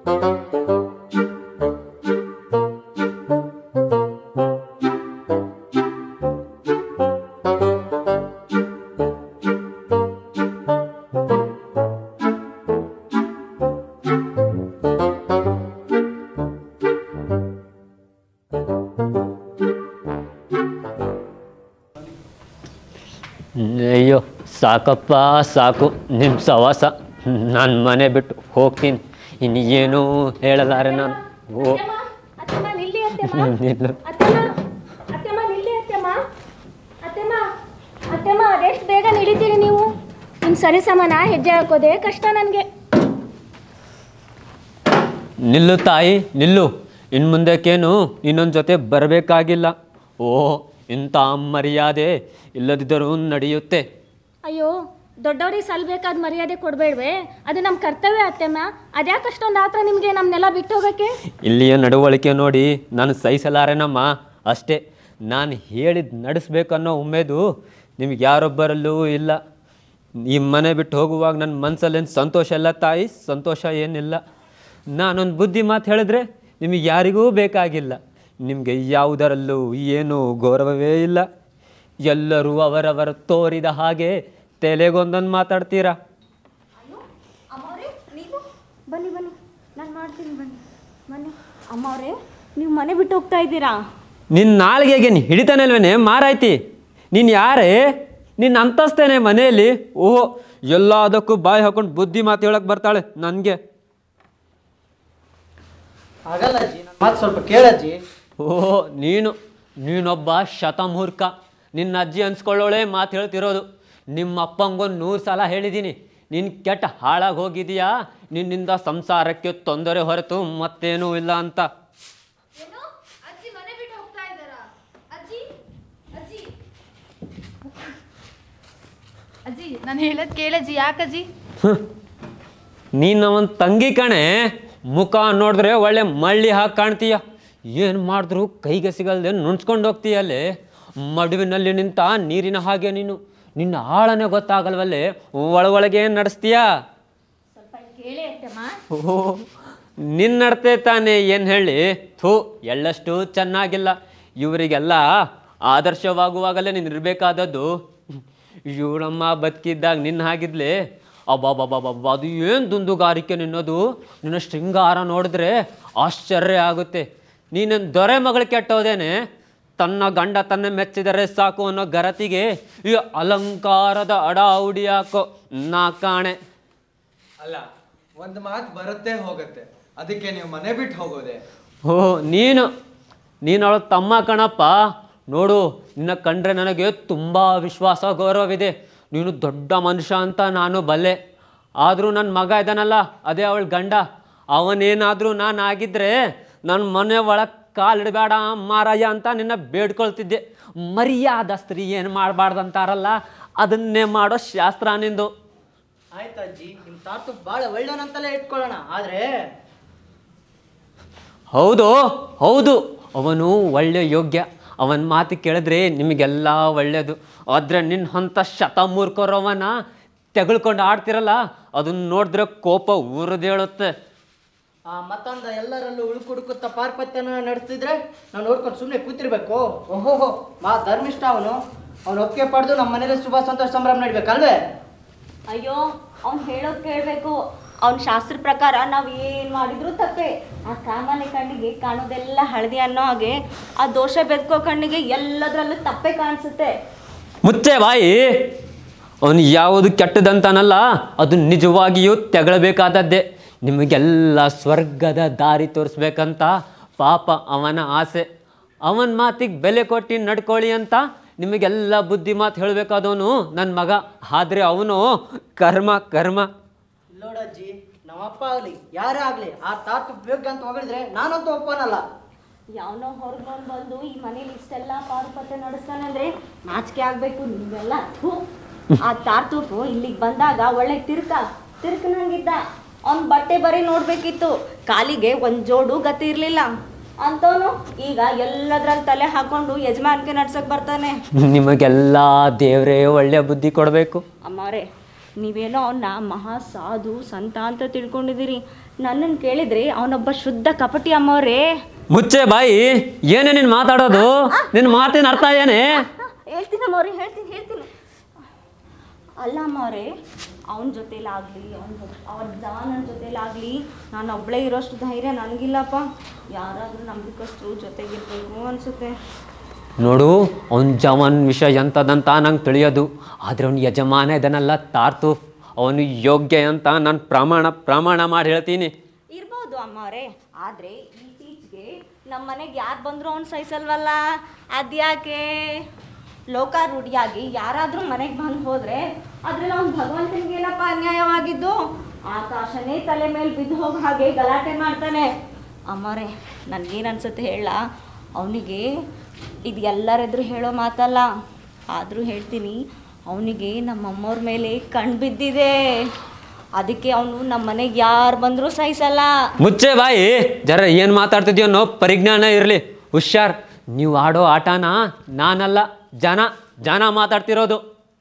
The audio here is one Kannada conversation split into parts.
ಅಯ್ಯೋ ಸಾಕಪ್ಪ ಸಾಕು ನಿಮ್ಮ ಸವಾಸ ನಾನು ಮನೆ ಬಿಟ್ಟು ಹೋಗ್ತೀನಿ ಇನ್ನು ಏನೂ ಹೇಳಲಾರೆ ನಾನು ಓ ಅತ್ತೆಮ್ಮ ನಿಲ್ಲಿ ಅತ್ತೆಮ್ಮ ನಿಲ್ಲು. ಅತ್ತೆಮ್ಮ ಅತ್ತೆಮ್ಮ ನಿಲ್ಲಿ ಅತ್ತೆಮ್ಮ ಅತ್ತೆಮ್ಮ ಅತ್ತೆಮ್ಮ ಅದೆಷ್ಟು ಬೇಗ ನಿಡಿತೀರಿ ನೀವು ನಿಮ್ಮ ಸರಿ ಸಮಾನ ಹೆಜ್ಜೆ ಹಾಕೋದೇ ಕಷ್ಟ ನನಗೆ ನಿಲ್ಲು ತಾಯಿ ನಿಲ್ಲು ಇನ್ನು ಮುಂದಕ್ಕೇನು ಇನ್ನೊಂದು ಜೊತೆ ಬರಬೇಕಾಗಿಲ್ಲ ಓ ಇಂಥ ಮರ್ಯಾದೆ ಇಲ್ಲದಿದ್ದರೂ ನಡೆಯುತ್ತೆ ಅಯ್ಯೋ ದೊಡ್ಡವ್ರಿಗೆ ಸಲ್ಬೇಕಾದ ಮರ್ಯಾದೆ ಕೊಡಬೇಡ್ವೆ ಅದು ನಮ್ಮ ಕರ್ತವ್ಯ ಅತ್ತೆಮ್ಮ ಅದ್ಯಾಕೆ ಅಷ್ಟೊಂದು ಆತ್ರ ನಿಮಗೆ ನಮ್ಮನ್ನೆಲ್ಲ ಬಿಟ್ಟು ಹೋಗೋಕ್ಕೆ ಇಲ್ಲಿಯ ನಡವಳಿಕೆ ನೋಡಿ ನಾನು ಸಹಿಸಲಾರೆನಮ್ಮ ಅಷ್ಟೇ ನಾನು ಹೇಳಿದ್ ನಡೆಸ್ಬೇಕನ್ನೋ ಉಮೇದು ನಿಮ್ಗೆ ಯಾರೊಬ್ಬರಲ್ಲೂ ಇಲ್ಲ ಈ ಮನೆ ಬಿಟ್ಟು ಹೋಗುವಾಗ ನನ್ನ ಮನಸ್ಸಲ್ಲೇನು ಸಂತೋಷ ಇಲ್ಲ ತಾಯಿ ಸಂತೋಷ ಏನಿಲ್ಲ ನಾನೊಂದು ಬುದ್ಧಿ ಮಾತು ಹೇಳಿದ್ರೆ ನಿಮಗೆ ಯಾರಿಗೂ ಬೇಕಾಗಿಲ್ಲ ನಿಮಗೆ ಯಾವುದರಲ್ಲೂ ಏನು ಗೌರವವೇ ಇಲ್ಲ ಎಲ್ಲರೂ ಅವರವರ ತೋರಿದ ಹಾಗೆ ತಲೆಗೊಂದೊಂದು ಮಾತಾಡ್ತೀರಾ ನೀವು ಬನ್ನಿ ಬನ್ನಿ ನಾನು ಮಾಡ್ತೀನಿ ಬನ್ನಿ ಬನ್ನಿ ಅಮ್ಮವ್ರೆ ನೀವು ಮನೆ ಬಿಟ್ಟು ಹೋಗ್ತಾ ಇದ್ದೀರಾ ನಿನ್ನ ನಾಲ್ಗೆಗೆ ನೀನು ಹಿಡಿತಾನೆ ಅಲ್ವೇನೆ ಮಾರಾಯ್ತಿ ನೀನು ಯಾರೇ ನಿನ್ನ ಅಂತಸ್ತೇನೆ ಮನೆಯಲ್ಲಿ ಓಹೋ ಎಲ್ಲದಕ್ಕೂ ಬಾಯಿ ಹಾಕೊಂಡು ಬುದ್ಧಿ ಮಾತು ಹೇಳಕ್ಕೆ ಬರ್ತಾಳೆ ನನಗೆ ಆಗಲ್ಲ ಅಜ್ಜಿ ನನ್ನ ಮಾತು ಸ್ವಲ್ಪ ಕೇಳಜ್ಜಿ ಓಹೋ ನೀನು ನೀನೊಬ್ಬ ಶತಮೂರ್ಖ ನಿನ್ನ ಅಜ್ಜಿ ಅನ್ಸ್ಕೊಳ್ಳೋಳೆ ಮಾತು ಹೇಳ್ತಿರೋದು ನಿಮ್ಮ ಅಪ್ಪಂಗೊಂದು ನೂರು ಸಲ ಹೇಳಿದ್ದೀನಿ ನೀನು ಕೆಟ್ಟ ಹಾಳಾಗಿ ಹೋಗಿದೀಯಾ ನಿನ್ನಿಂದ ಸಂಸಾರಕ್ಕೆ ತೊಂದರೆ ಹೊರತು ಮತ್ತೇನೂ ಇಲ್ಲ ಅಂತ ಏನು ಅಜ್ಜಿ ಮನೆ ಬಿಟ್ಟು ಹೋಗ್ತಾ ಇದ್ದಾರಾ ಅಜ್ಜಿ ಅಜ್ಜಿ ಅಜ್ಜಿ ನಾನು ಹೇಳದ್ ಕೇಳಜ್ಜಿ ಯಾಕಜ್ಜಿ ನೀನು ಅವನ ತಂಗಿ ಕಣೆ ಮುಖ ನೋಡಿದ್ರೆ ಒಳ್ಳೆ ಮಳ್ಳಿ ಹಾಕಿ ಕಾಣ್ತೀಯ ಏನು ಮಾಡಿದ್ರು ಕೈಗೆ ಸಿಗಲ್ದೆ ನುಣ್ಸ್ಕೊಂಡು ಹೋಗ್ತೀಯಲ್ಲೇ ಮಡುವಿನಲ್ಲಿ ನಿಂತ ನೀರಿನ ಹಾಗೆ ನೀನು ನಿನ್ನ ಆಳನೆ ಗೊತ್ತಾಗಲ್ವಲ್ಲೇ ಒಳಗೊಳಗೆ ಏನು ನಡೆಸ್ತೀಯಾ ಸ್ವಲ್ಪ ಇಲ್ಲಿ ಕೇಳಿ ಅತ್ತೆಮ್ಮ ಓಹೋ ನಿನ್ನ ನಡತೆ ತಾನೇ ಏನು ಹೇಳಿ ಥೂ ಎಳ್ಳಷ್ಟು ಚೆನ್ನಾಗಿಲ್ಲ ಇವರಿಗೆಲ್ಲ ಆದರ್ಶವಾಗುವಾಗಲೇ ನೀನು ಇರಬೇಕಾದದ್ದು ಇವಳಮ್ಮ ಬದುಕಿದ್ದಾಗ ನಿನ್ನ ಹಾಗಿದ್ಲೆ ಅಬ್ಬಾಬಾಬಾಬಾ ಅದು ಏನು ದುಂದುಗಾರಿಕೆ ನಿನ್ನದು ನಿನ್ನ ಶೃಂಗಾರ ನೋಡಿದ್ರೆ ಆಶ್ಚರ್ಯ ಆಗುತ್ತೆ ನೀನೊಂದು ದೊರೆ ಮಗಳು ಕೆಟ್ಟೋದೇನೆ ತನ್ನ ಗಂಡ ತನ್ನ ಮೆಚ್ಚಿದರೆ ಸಾಕು ಅನ್ನೋ ಗರತಿಗೆ ಈ ಅಲಂಕಾರದ ಅಡಾವುಡಿ ಹಾಕೋ ನಾ ಕಾಣೆ ಅಲ್ಲ ಒಂದು ಮಾತು ಬರುತ್ತೆ ಹೋಗುತ್ತೆ ಅದಕ್ಕೆ ನೀವು ಮನೆ ಬಿಟ್ಟು ಹೋಗೋದೆ ಓ ನೀನು ನೀನು ಅವಳ ತಮ್ಮ ಕಣಪ್ಪ ನೋಡು ನಿನ್ನ ಕಂಡ್ರೆ ನನಗೆ ತುಂಬ ವಿಶ್ವಾಸ ಗೌರವವಿದೆ ನೀನು ದೊಡ್ಡ ಮನುಷ್ಯ ಅಂತ ನಾನು ಬಲ್ಲೆ ಆದರೂ ನನ್ನ ಮಗ ಇದ್ದಾನಲ್ಲ ಅದೇ ಅವಳ ಗಂಡ ಅವನೇನಾದರೂ ನಾನು ಆಗಿದ್ರೆ ನನ್ನ ಮನೆ ಒಳಗೆ ಕಾಲಿಡಬೇಡ ಮಾರಾಯ ಅಂತ ನಿನ್ನ ಬೇಡ್ಕೊಳ್ತಿದ್ದೆ ಮರ್ಯಾದ ಸ್ತ್ರೀ ಏನು ಮಾಡಬಾರ್ದಂತಾರಲ್ಲ ಅದನ್ನೇ ಮಾಡೋ ಶಾಸ್ತ್ರ ನಿಂದು ಆಯ್ತು ಅಜ್ಜಿ ನಿಮ್ಮ ತಾತು ಭಾಳ ಒಳ್ಳೆಯವನಂತಲೇ ಇಟ್ಕೊಳ್ಳೋಣ ಆದರೆ ಹೌದು ಹೌದು ಅವನು ಒಳ್ಳೆ ಯೋಗ್ಯ ಅವನ ಮಾತು ಕೇಳಿದ್ರೆ ನಿಮಗೆಲ್ಲ ಒಳ್ಳೆಯದು ಆದರೆ ನಿನ್ನ ಅಂಥ ಶತಮೂರ್ಖರವನ ತೆಗೆಳ್ಕೊಂಡು ಆಡ್ತಿರಲ್ಲ ಅದನ್ನ ನೋಡಿದ್ರೆ ಕೋಪ ಊರದೇಳುತ್ತೆ ಆ ಮತ್ತೊಂದು ಎಲ್ಲರಲ್ಲೂ ಉಳುಕುಡುಕುತ್ತ ಪಾರ್ಪತ್ಯನ ನಡೆಸ್ತಿದ್ರೆ ನಾವು ನೋಡ್ಕೊಂಡು ಸುಮ್ಮನೆ ಕೂತಿರ್ಬೇಕು ಓಹೋಹೋ ಮಾ ಧರ್ಮಿಷ್ಠ ಅವನು ಅವನು ಒಪ್ಪಿಗೆ ಪಡೆದು ನಮ್ಮ ಮನೇಲಿ ಶುಭ ಸಂತೋಷ ಸಂಭ್ರಮ ನಡಿಬೇಕಲ್ವೇ ಅಯ್ಯೋ ಅವ್ನು ಹೇಳೋದು ಕೇಳಬೇಕು ಅವ್ನ ಶಾಸ್ತ್ರ ಪ್ರಕಾರ ನಾವು ಏನು ಮಾಡಿದ್ರು ತಪ್ಪೇ ಆ ಸಾಮಾನ್ಯ ಕಣ್ಣಿಗೆ ಕಾಣೋದೆಲ್ಲ ಹಳದಿ ಅನ್ನೋ ಹಾಗೆ ಆ ದೋಷ ಬೆದ್ಕೋ ಕಣ್ಣಿಗೆ ಎಲ್ಲದರಲ್ಲೂ ತಪ್ಪೇ ಕಾಣಿಸುತ್ತೆ ಮುಚ್ಚೆ ಬಾಯಿ ಅವನು ಯಾವುದು ಕೆಟ್ಟದಂತಾನಲ್ಲ ಅದು ನಿಜವಾಗಿಯೂ ತೆಗಳಬೇಕಾದದ್ದೇ ನಿಮಗೆಲ್ಲ ಸ್ವರ್ಗದ ದಾರಿ ತೋರಿಸ್ಬೇಕಂತ ಪಾಪ ಅವನ ಆಸೆ ಅವನ ಮಾತಿಗೆ ಬೆಲೆ ಕೊಟ್ಟು ನಡ್ಕೊಳ್ಳಿ ಅಂತ ನಿಮಗೆಲ್ಲ ಬುದ್ಧಿ ಮಾತು ಹೇಳಬೇಕಾದವನು ನನ್ನ ಮಗ ಆದರೆ ಅವನು ಕರ್ಮ ಕರ್ಮ ನೋಡಜ್ಜಿ ನಮ್ಮಪ್ಪ ಆಗಲಿ ಯಾರೇ ಆಗಲಿ ಆ ತಾತು ಬೇಕು ಅಂತ ಹೊಗಳಿದ್ರೆ ನಾನಂತೂ ಒಪ್ಪನಲ್ಲ ಯಾವನೋ ಹೊರಗೊಂಡು ಬಂದು ಈ ಮನೇಲಿ ಇಷ್ಟೆಲ್ಲ ಪಾರುಪತ್ಯ ನಡೆಸ್ತಾನೆ ಅಂದ್ರೆ ನಾಚಿಕೆ ಆಗ್ಬೇಕು ನಿಮ್ಗೆಲ್ಲ ಥು. ಆ ತಾರ್ತೂಫು ಇಲ್ಲಿಗೆ ಬಂದಾಗ ಒಳ್ಳೆ ತಿರ್ಕ ತಿರ್ಕನಂಗಿದ್ದ ಅವ್ನ ಬಟ್ಟೆ ಬರೀ ನೋಡ್ಬೇಕಿತ್ತು ಕಾಲಿಗೆ ಒಂದ್ ಜೋಡು ಗತಿ ಇರ್ಲಿಲ್ಲ ಅಂತವನು ಈಗ ಎಲ್ಲದ್ರಲ್ಲಿ ತಲೆ ಹಾಕೊಂಡು ಯಜಮಾನ್ಕೆ ನಡ್ಸಕ್ ಬರ್ತಾನೆ ನಿಮಗೆಲ್ಲ ದೇವರೇ ಒಳ್ಳೆಯ ಬುದ್ಧಿ ಕೊಡಬೇಕು ಅಮ್ಮವ್ರೆ ನೀವೇನೋ ಅವನ್ನ ಮಹಾ ಸಾಧು ಸಂತ ಅಂತ ತಿಳ್ಕೊಂಡಿದ್ದೀರಿ ನನ್ನನ್ನು ಕೇಳಿದ್ರೆ ಅವನೊಬ್ಬ ಶುದ್ಧ ಕಪಟಿ ಅಮ್ಮವ್ರೇ ಮುಚ್ಚೆ ಬಾಯಿ ಏನೇ ನೀನು ಮಾತಾಡೋದು ನಿನ್ನ ಮಾತಿನ ಅರ್ಥ ಏನೇ ಹೇಳ್ತೀನಿ ಅಮ್ಮವ್ರೆ ಹೇಳ್ತೀನಿ ಹೇಳ್ತೀನಿ ಅಲ್ಲ ಅಮ್ಮವ್ರೆ ಅವನ ಜೊತೆಲಾಗಲಿ ಅವನ ಅವ್ರ ಜವಾನನ ಜೊತೆಲಾಗಲಿ ನಾನು ಒಬ್ಬಳೇ ಇರೋಷ್ಟು ಧೈರ್ಯ ನನಗಿಲ್ಲಪ್ಪ ಯಾರಾದರೂ ನಂಬಿಕಸ್ತರು ಜೊತೆಗಿರ್ಬೇಕು ಅನಿಸುತ್ತೆ ನೋಡು ಅವನ ಜವಾನ್ ವಿಷಯ ಎಂಥದಂತ ನಂಗೆ ತಿಳಿಯೋದು ಆದರೆ ಅವ್ನ ಯಜಮಾನ ಇದನ್ನೆಲ್ಲ ತಾರ್ತು ಅವನು ಯೋಗ್ಯ ಅಂತ ನಾನು ಪ್ರಮಾಣ ಪ್ರಮಾಣ ಮಾಡಿ ಹೇಳ್ತೀನಿ ಇರ್ಬೋದು ಅಮ್ಮವ್ರೆ ಆದರೆ ಇತ್ತೀಚೆಗೆ ನಮ್ಮ ಮನೆಗೆ ಯಾರು ಬಂದರೂ ಅವ್ನು ಸಹಿಸಲ್ವಲ್ಲ ಅದ್ಯಾಕೆ ಲೋಕಾರೂಢಿಯಾಗಿ ಯಾರಾದರೂ ಮನೆಗೆ ಬಂದು ಹೋದರೆ ಅದ್ರಲ್ಲಿ ಅವ್ನು ಭಗವಂತನಿಗೆ ಏನಪ್ಪ ಅನ್ಯಾಯವಾಗಿದ್ದು ಆಕಾಶನೇ ತಲೆ ಮೇಲೆ ಬಿದ್ದು ಹೋಗೋ ಹಾಗೆ ಗಲಾಟೆ ಮಾಡ್ತಾನೆ ಅಮ್ಮವ್ರೆ ನನಗೇನು ಅನ್ಸುತ್ತೆ ಹೇಳ ಅವನಿಗೆ ಇದು ಎಲ್ಲರೆದುರು ಹೇಳೋ ಮಾತಲ್ಲ ಆದರೂ ಹೇಳ್ತೀನಿ ಅವನಿಗೆ ನಮ್ಮಮ್ಮವ್ರ ಮೇಲೆ ಕಣ್ಣು ಬಿದ್ದಿದೆ ಅದಕ್ಕೆ ಅವನು ನಮ್ಮ ಮನೆಗೆ ಯಾರು ಬಂದರೂ ಸಹಿಸಲ್ಲ ಮುಚ್ಚೆ ಬಾಯಿ ಜರ ಏನು ಮಾತಾಡ್ತಿದ್ಯೋ ಅನ್ನೋ ಪರಿಜ್ಞಾನ ಇರಲಿ ಹುಷಾರ್ ನೀವು ಆಡೋ ಆಟನ ನಾನಲ್ಲ ಜನ ಜನ ಮಾತಾಡ್ತಿರೋದು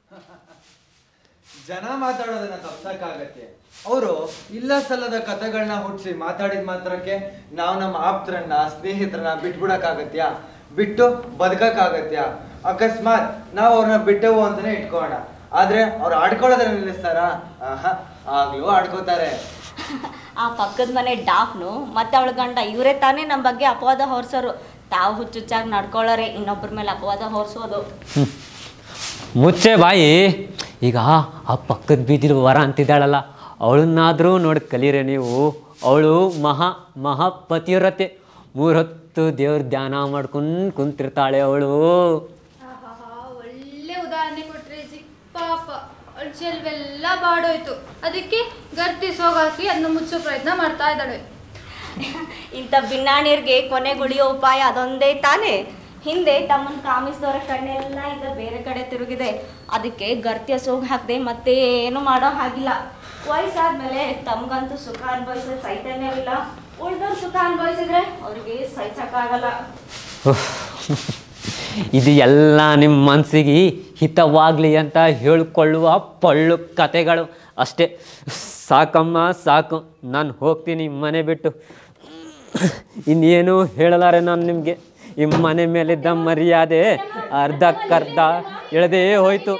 ಜನ ಮಾತಾಡೋದನ್ನ ತಪ್ಸಕ್ಕಾಗತ್ತೆ ಅವರು ಇಲ್ಲ ಸಲ್ಲದ ಕಥೆಗಳನ್ನ ಹುಟ್ಟಿಸಿ ಮಾತಾಡಿದ ಮಾತ್ರಕ್ಕೆ ನಾವು ನಮ್ಮ ಆಪ್ತರನ್ನ ಸ್ನೇಹಿತರನ್ನ ಬಿಟ್ಬಿಡಕ್ಕಾಗತ್ಯಾ ಬಿಟ್ಟು ಬದುಕಕ್ಕಾಗತ್ಯಾ ಅಕಸ್ಮಾತ್ ನಾವು ಅವ್ರನ್ನ ಬಿಟ್ಟೆವು ಅಂತಾನೆ ಇಟ್ಕೋಣ ಆದ್ರೆ ಅವ್ರು ಆಡ್ಕೊಳ್ಳೋದನ್ನ ನಿಲ್ಲಿಸ್ತಾರ ಆಹಾ ಆಗ್ಲೂ ಆಡ್ಕೋತಾರೆ ಆ ಪಕ್ಕದ ಮನೆ ಡಾಫ್ನು ಮತ್ತೆ ಅವಳ ಗಂಡ ಇವರೇ ತಾನೇ ನಮ್ಮ ಬಗ್ಗೆ ಅಪವಾದ ಹೊರಿಸೋರು ತಾವು ಹುಚ್ಚುಚ್ಚಾಗಿ ನಡ್ಕೊಳ್ಳೋರೆ ಇನ್ನೊಬ್ಬರ ಮೇಲೆ ಅಪವಾದ ಹೊರಿಸೋದು ಮುಚ್ಚೆ ಬಾಯಿ ಈಗ ಆ ಪಕ್ಕದ ಬೀದಿಲಿ ವರ ಅಂತಿದ್ದಾಳಲ್ಲ ಅವಳನ್ನಾದರೂ ನೋಡಿ ಕಲೀರೆ ನೀವು ಅವಳು ಮಹಾ ಮಹಾಪತಿವ್ರತೆ ಮೂರೊತ್ತು ದೇವ್ರ ಧ್ಯಾನ ಮಾಡ್ಕೊಂಡು ಕುಂತಿರ್ತಾಳೆ ಅವಳು ಆಹಾಹಾ, ಒಳ್ಳೆ ಉದಾಹರಣೆ ಕೊಟ್ರೆ ಜಿ ಪಾಪ ಅವಳ ಚೆಲ್ವೆಲ್ಲ ಬಾಡೋಯ್ತು ಅದಕ್ಕೆ ಗರ್ತಿ ಸೋಗಾಕಿ ಅದನ್ನ ಮುಚ್ಚೋ ಪ್ರಯತ್ನ ಮಾಡ್ತಾ ಇದ್ದಾಳೆ ಇಂಥ ಭಿನ್ನಾಣಿಯರಿಗೆ ಕೊನೆಗುಳಿಯೋ ಉಪಾಯ ಅದೊಂದೇ ತಾನೇ ಹಿಂದೆ ತಮ್ಮನ್ನು ಕಾಮಿಸಿದವರ ಕಣ್ಣೆಲ್ಲ ಈಗ ಬೇರೆ ಕಡೆ ತಿರುಗಿದೆ ಅದಕ್ಕೆ ಗರ್ತ್ಯ ಸೋಗ್ ಹಾಕದೆ ಮತ್ತೆ ಏನು ಮಾಡೋ ಹಾಗಿಲ್ಲ ವಯಸ್ಸಾದ್ಮೇಲೆ ತಮ್ಗಂತೂ ಸುಖ ಅನುಭವಿಸೋ ಚೈತನ್ಯವಿಲ್ಲ ಉಳ್ದವ್ರು ಸುಖ ಅನುಭವಿಸಿದ್ರೆ ಅವ್ರಿಗೆ ಸಹಿಸಕ್ಕಾಗಲ್ಲ ಉಫ್. ಇದು ಎಲ್ಲ ನಿಮ್ಮ ಮನಸ್ಸಿಗೆ ಹಿತವಾಗಲಿ ಅಂತ ಹೇಳ್ಕೊಳ್ಳುವ ಪಳ್ಳು ಕತೆಗಳು ಅಷ್ಟೇ ಸಾಕಮ್ಮ ಸಾಕು ನಾನು ಹೋಗ್ತೀನಿ ಮನೆ ಬಿಟ್ಟು ಇನ್ನೇನು ಹೇಳಲಾರೆ ನಾನು ನಿಮಗೆ ಈ ಮನೆ ಮೇಲಿದ್ದ ಮರ್ಯಾದೆ ಅರ್ಧಕ್ಕರ್ಧ ಇಳದೇ ಹೋಯ್ತು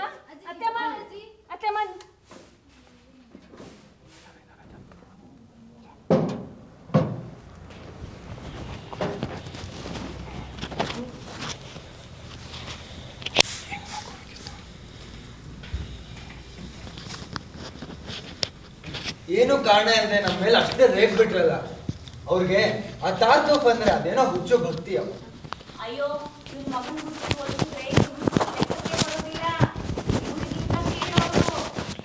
ಏನು ಕಾರಣ ಅಂದ್ರೆ ನಮ್ಮ ಮೇಲೆ ಅಷ್ಟೇ ರೇಗ್ ಬಿಟ್ರಲ್ಲ ಅವ್ರಿಗೆ ಆ ತಾರ್ತೋಪ್ ಅಂದ್ರೆ ಅದೇನೋ ಹುಚ್ಚು ಭಕ್ತಿ ಅವ ಅಯ್ಯೋ ಇವ್ರ ಮಗನ ಹುಟ್ಟು ಹೋಲಿಸಿದ್ರೆ ಇವ್ರ ಲೆಕ್ಕಕ್ಕೆ ಬರೋದಿಲ್ಲ ಇವ್ರಿಗಿಂತ ಕೀಳವ್ರು.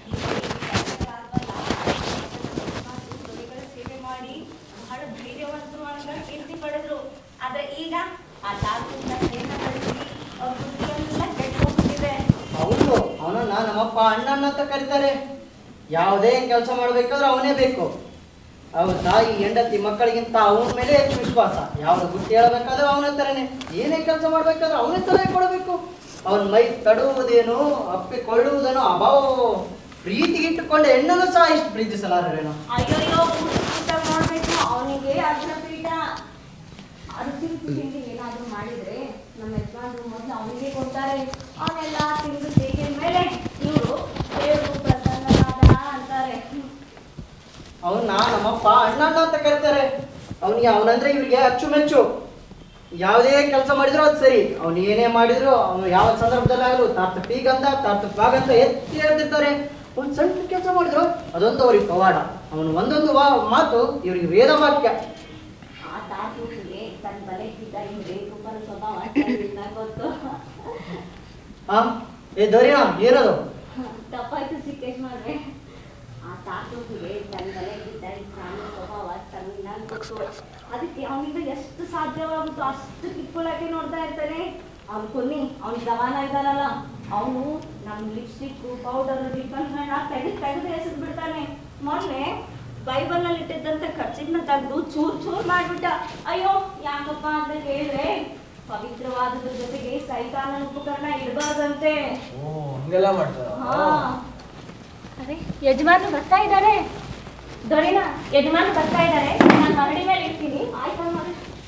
ದೊರೆಗಳ ಸೇವೆ ಮಾಡಿ ಬಹಳ ಧೈರ್ಯವಂತರು ಅಂತ ಕೀರ್ತಿ ಪಡೆದ್ರು ಆದ್ರೆ ಈಗ ಆ ತಾತನ ಸೇನ ನಡೆಸಿ ಅವ್ರ ಬುದ್ಧಿಯೆಲ್ಲ ಕೆಟ್ಟು ಹೋಗ್ಬಿಟ್ಟಿದೆ ಹೌದು ಅವನನ್ನ ನಮ್ಮಪ್ಪ ಅಣ್ಣನ ಅಂತ ಕರೀತಾರೆ ಯಾವುದೇ ಕೆಲಸ ಮಾಡ್ಬೇಕಾದ್ರೆ ಅವನೇ ಬೇಕು ಅವ್ರ ತಾಯಿ ಹೆಂಡತಿ ಮಕ್ಕಳಿಗಿಂತ ಅವನ ಮೇಲೆ ಹೆಚ್ಚು ವಿಶ್ವಾಸ ಯಾವ್ದು ಬುದ್ಧಿ ಹೇಳ್ಬೇಕಾದ್ರೆ ಅವನ ಹತ್ರನೇ ಏನೇ ಕೆಲಸ ಮಾಡ್ಬೇಕಾದ್ರೆ ಅವನೇ ಸಲಹೆ ಕೊಡಬೇಕು ಅವನ ಮೈ ತಡುವುದೇನು ಅಪ್ಪಿಕೊಳ್ಳುವುದೇನೋ ಅಭಾವ ಪ್ರೀತಿಗಿಟ್ಟುಕೊಂಡ ಹೆಣ್ಣನ್ನು ಸಹ ಇಷ್ಟು ಪ್ರೀತಿಸಲಾರೇನೋ ಅಯ್ಯಯ್ಯೋ ಊಟ ಮಾಡ್ಬೇಕು ಅವನಿಗೆ ಅರ್ಜುನ ಪೀಠ ಅದು ತಿಂದು ತಿಂದು ಏನಾದ್ರೂ ಮಾಡಿದ್ರೆ ನಮ್ಮ ಯಜಮಾನ್ರು ಮೊದಲು ಅವನಿಗೆ ಕೊಡ್ತಾರೆ ಅವನೆಲ್ಲ ತಿಂದು ತೆಗಿದ ಮೇಲೆ ಇವರು ದೇವರು ಪ್ರಸನ್ನನಾದ ಅಂತಾರೆ ಅವನ್ನ ನಮ್ಮಪ್ಪ ಅಣ್ಣಣ್ಣ ಅಂತ ಕರೀತಾರೆ ಅವನಿಗೆ ಅವನಂದ್ರೆ ಇವ್ರಿಗೆ ಅಚ್ಚುಮೆಚ್ಚು ಯಾವುದೇ ಕೆಲಸ ಮಾಡಿದ್ರು ಅದು ಸರಿ ಅವನು ಏನೇ ಮಾಡಿದ್ರು ಅವನು ಯಾವ ಸಂದರ್ಭದಲ್ಲಾಗಲು ತಾತ ಪೀಗಂತ ತಾತ ಪಾಗಂತ ಎತ್ತಿ ಹೇಳ್ತಿರ್ತಾರೆ ಒಂದು ಸಣ್ಣ ಕೆಲಸ ಮಾಡಿದ್ರು ಅದೊಂದು ಅವ್ರಿಗೆ ಪವಾಡ ಅವನು ಒಂದೊಂದು ವಾ ಮಾತು ಇವ್ರಿಗೆ ವೇದ ವಾಕ್ಯ ಆ ತಾತೂಟಿಗೆ ತನ್ನ ಬಲೆ ಬಿದ್ದ ಈ ರೇಖುಪರ ಸ್ವಭಾವ ಚೆನ್ನಾಗಿಲ್ಲ ಗೊತ್ತು ಹಾ ಏ ದೊರೆಯ ಏನದು ತಪ್ಪಾಯ್ತು ಸಿಕ್ಕೇಶ್ ಮಾಡ್ರೆ ಆ ತಾತೂಟಿಗೆ ತನ್ನ ಬಲೆ ಬಿದ್ದ ಈ ಪ್ರಾಣಿ ಸ್ವಭಾವ ಚೆನ್ನಾಗಿ ಗೊತ್ತು ಅದಕ್ಕೆ ಅವನಿಂದ ಎಷ್ಟು ಸಾಧ್ಯವಾಗುತ್ತೋ ಅಷ್ಟು ಕಿತ್ಕೊಳ್ಳಕ್ಕೆ ನೋಡ್ತಾ ಇರ್ತಾನೆ ಅವ್ನು ಕೊನ್ನಿ ಅವ್ನ ಜವಾನ ಇದ್ದಾನಲ್ಲ ಅವನು ನಮ್ಮ ಲಿಪ್ಸ್ಟಿಕ್ ಪೌಡರ್ ರಿಬ್ಬನ್ ತೆಗೆದು ತೆಗೆದು ಎಸೆದು ಬಿಡ್ತಾನೆ ಮೊನ್ನೆ ಬೈಬಲ್ ನಲ್ಲಿ ಇಟ್ಟಿದ್ದಂತ ಖರ್ಚಿನ ತೆಗೆದು ಚೂರ್ ಚೂರ್ ಮಾಡ್ಬಿಟ್ಟ ಅಯ್ಯೋ ಯಾಕಪ್ಪ ಅಂತ ಕೇಳಿದ್ರೆ ಪವಿತ್ರವಾದದ್ರ ಜೊತೆಗೆ ಸೈತಾನನ ಉಪಕರಣ ಇಡಬಾರ್ದಂತೆ ಓ ಹಂಗೆಲ್ಲ ಮಾಡ್ತಾರ ಹಾ ಅರೆ ಯಜಮಾನ್ರು ಬರ್ತಾ ಇದ್ದಾರೆ ದೊರೆನ ಯಜಮಾನ್ರು ಬರ್ತಾ ಇದ್ದಾರೆ ನಾನು ಮರಡಿ ಮೇಲೆ ಇರ್ತೀನಿ ಆಯ್ತಮ್ಮ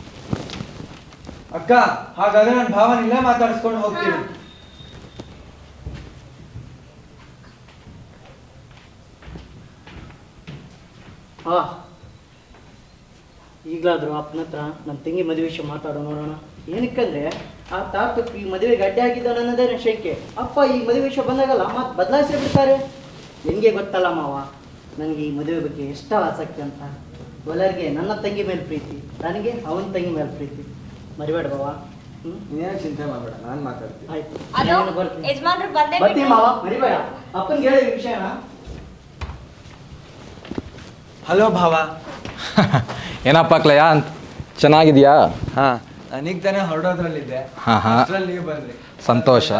ಅಕ್ಕ ಹಾಗಾದ್ರೆ ನಾನು ಭಾವನ ಇಲ್ಲೇ ಮಾತಾಡಿಸ್ಕೊಂಡು ಹೋಗ್ತೀನಿ ಹಾ ಈಗಲಾದರೂ ಅಪ್ಪನ ಹತ್ರ ನನ್ನ ತಂಗಿ ಮದುವೆ ವಿಷಯ ಮಾತಾಡೋ ನೋಡೋಣ ಏನಕ್ಕಂದ್ರೆ ಆ ತಾತು ಈ ಮದುವೆಗೆ ಅಡ್ಡಿ ಆಗಿದ್ದಾನೆ ಅನ್ನೋದೇ ನನ್ನ ಶಂಕೆ ಅಪ್ಪ ಈ ಮದುವೆ ವಿಷಯ ಬಂದಾಗಲ್ಲ ಮತ್ತೆ ಬದಲಾಯಿಸಿ ಬಿಡ್ತಾರೆ ನಿನಗೆ ಗೊತ್ತಲ್ಲ ಮಾವ ನನಗೆ ಈ ಮದುವೆ ಬಗ್ಗೆ ಎಷ್ಟು ಆಸಕ್ತಿ ಅಂತ ಒಲರ್ಗೆ ನನ್ನ ತಂಗಿ ಮೇಲೆ ಪ್ರೀತಿ ನನಗೆ ಅವನ ತಂಗಿ ಮೇಲೆ ಪ್ರೀತಿ ಮರಿಬೇಡ ಬಾವ ಹ್ಞೂ ನೀನೇನು ಚಿಂತೆ ಮಾಡಬೇಡ ನಾನು ಮಾತಾಡ್ತೀನಿ ಆಯ್ತು ಅದು ನಾನು ಬರ್ತೀನಿ ಯಜಮಾನ್ರು ಬಂದೇ ಬರ್ತೀನಿ ಬಿಟ್ರು. ಮಾವ ಮರಿಬೇಡ ಅಪ್ಪನಿಗೆ ಹೇಳಿ ಈ ವಿಷಯನ ಹಲೋ ಭಾವ ಏನಪ್ಪ ಕ್ಲಯಾಂತ್ ಚೆನ್ನಾಗಿದೆಯಾ ಹಾ ನನಗೆ ತಾನೇ ಹೊರಡೋದ್ರಲ್ಲಿದ್ದೆ ಹಾ, ಹಾ. ಅಷ್ಟ್ರಲ್ಲಿ ನೀವು ಬಂದ್ರಿ ಸಂತೋಷ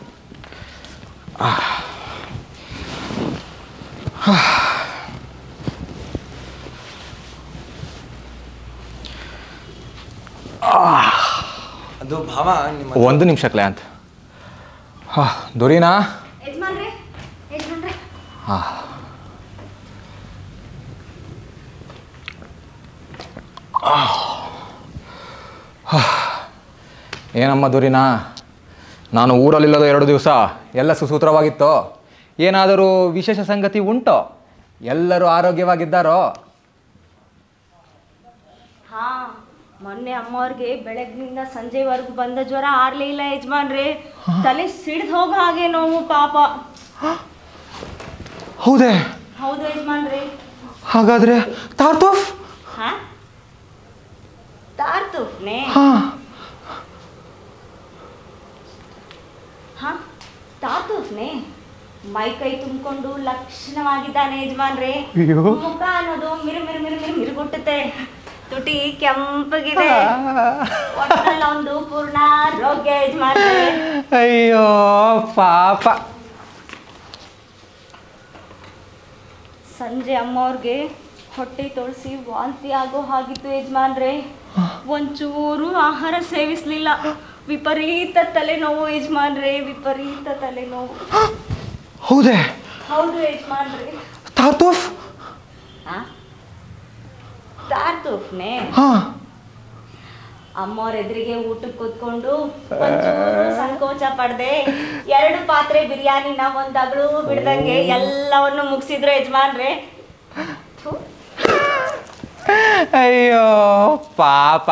ಅದು ಭಾವ ನಿಮ್ಮ ಒಂದು ನಿಮಿಷ ಕ್ಲಯಾಂತ್ ಹಾ ದೊರೀನಾ ಯಜಮಾನ್ರೆ ಯಜಮಾನ್ರೆ ಹಾ ಏನಮ್ಮ ದೊರೀನಾ ನಾನು ಊರಲ್ಲಿಲ್ಲದ ಎರಡು ದಿವಸ ಎಲ್ಲ ಸುಸೂತ್ರವಾಗಿತ್ತೋ ಏನಾದರೂ ವಿಶೇಷ ಸಂಗತಿ ಉಂಟೋ ಎಲ್ಲರೂ ಆರೋಗ್ಯವಾಗಿದ್ದಾರೋ ಹಾ ಮೊನ್ನೆ ಅಮ್ಮವ್ರಿಗೆ ಬೆಳಗ್ನಿಂದ ಸಂಜೆವರೆಗೂ ಬಂದ ಜ್ವರ ಆರ್ಲೇ ಇಲ್ಲ ಯಜಮಾನ್ರೆ ತಲೆ ಸಿಡ್ದು ಹೋಗೋ ಹಾಗೆ ನೋವು ಪಾಪ ಹೌದೇ ಹೌದು ಯಜಮಾನ್ರೆ ಹಾಗಾದರೆ ತಾರ್ತೋಫ್ ಹಾ ತಾರ್ತುಫ್ನೆ ಹಾಂ ಹಾ ತಾತೂಫ್ನೆ ಮೈ ಕೈ ತುಂಬಿಕೊಂಡು ಲಕ್ಷಣವಾಗಿದ್ದಾನೆ ಯಜಮಾನ್ರೆ ಅಯ್ಯೋ. ಮುಖ ಅನ್ನೋದು ಮಿರು ಮಿರು ಮಿರು ಮಿರು ಮಿರುಗುಟ್ಟುತ್ತೆ ತುಟಿ ಕೆಂಪಗಿದೆ ಒಟ್ಟಲ್ಲಿ ಒಂದು ಪೂರ್ಣ ಆರೋಗ್ಯ ಯಜಮಾನ್ರೆ ಅಯ್ಯೋ ಪಾಪ ಸಂಜೆ ಅಮ್ಮವ್ರಿಗೆ ಹೊಟ್ಟೆ ತೊಳಸಿ ವಾಂತಿ ಆಗೋ ಹಾಗಿತ್ತು ಯಜಮಾನ್ರೆ ಒಂಚೂರು ಆಹಾರ ಸೇವಿಸ್ಲಿಲ್ಲ ವಿಪರೀತ ತಲೆನೋವು ಯಜಮಾನ್ರೆ ವಿಪರೀತ ತಲೆನೋವು ಹೌದೇ ಹೌದು ಯಜಮಾನ್ರೆ ತಾರ್ತೋಫ್ ಆ? ತಾರ್ತೂಫ್ನೆ ಹಾಂ ಅಮ್ಮವ್ರ ಎದುರಿಗೆ ಊಟಕ್ಕೆ ಕೂತ್ಕೊಂಡು ಒಂಚೂರು ಸಂಕೋಚ ಪಡ್ದೆ ಎರಡು ಪಾತ್ರೆ ಬಿರಿಯಾನಿನ ಒಂದ್ ಅಗಳು ಬಿಡ್ದಂಗೆ ಎಲ್ಲವನ್ನು ಮುಗಿಸಿದ್ರು ಯಜಮಾನ್ರೆ ಥು. ಅಯ್ಯೋ ಪಾಪ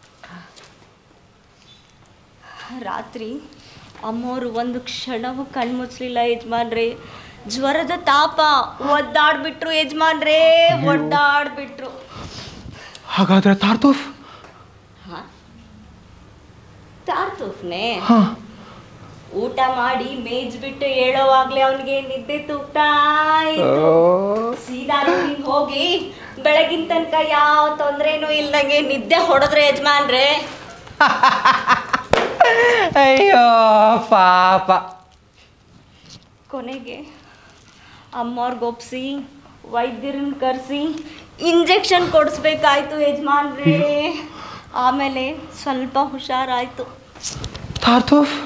ರಾತ್ರಿ ಅಮ್ಮೋರು ಒಂದು ಕ್ಷಣವೂ ಕಣ್ಮುಚ್ಲಿಲ್ಲ ಯಜಮಾನ್ರೆ ಜ್ವರದ ತಾಪ ಒದ್ದಾಡ್ಬಿಟ್ರು ಯಜಮಾನ್ರೆ ಒದ್ದಾಡ್ಬಿಟ್ರು ಹಾಗಾದ್ರೆ ತಾರ್ತೋಫ್ ಹಾ? ತಾರ್ತೂಫ್ನೆ ಹಾಂ ಊಟ ಮಾಡಿ ಮೇಜ್ ಬಿಟ್ಟು ಹೇಳೋವಾಗ್ಲೇ ಅವನಿಗೆ ನಿದ್ದೆ ತೂಗ್ತಾ ಇತ್ತು ಸೀದಾ ರೂಮಿಗೆ ಹೋಗಿ ಬೆಳಗಿನ ತನಕ ಯಾವ ತೊಂದ್ರೆನೂ ಇಲ್ದಂಗೆ ನಿದ್ದೆ ಹೊಡೆದ್ರೆ ಯಜಮಾನ್ರೆ ಅಯ್ಯೋ ಪಾಪ ಕೊನೆಗೆ ಅಮ್ಮವ್ರಿಗೆ ಒಪ್ಸಿ ವೈದ್ಯರನ್ನ ಕರೆಸಿ ಇಂಜೆಕ್ಷನ್ ಕೊಡಿಸ್ಬೇಕಾಯ್ತು ಯಜಮಾನ್ರೆ ಆಮೇಲೆ ಸ್ವಲ್ಪ ಹುಷಾರಾಯ್ತು ತಾರ್ತೋಫ್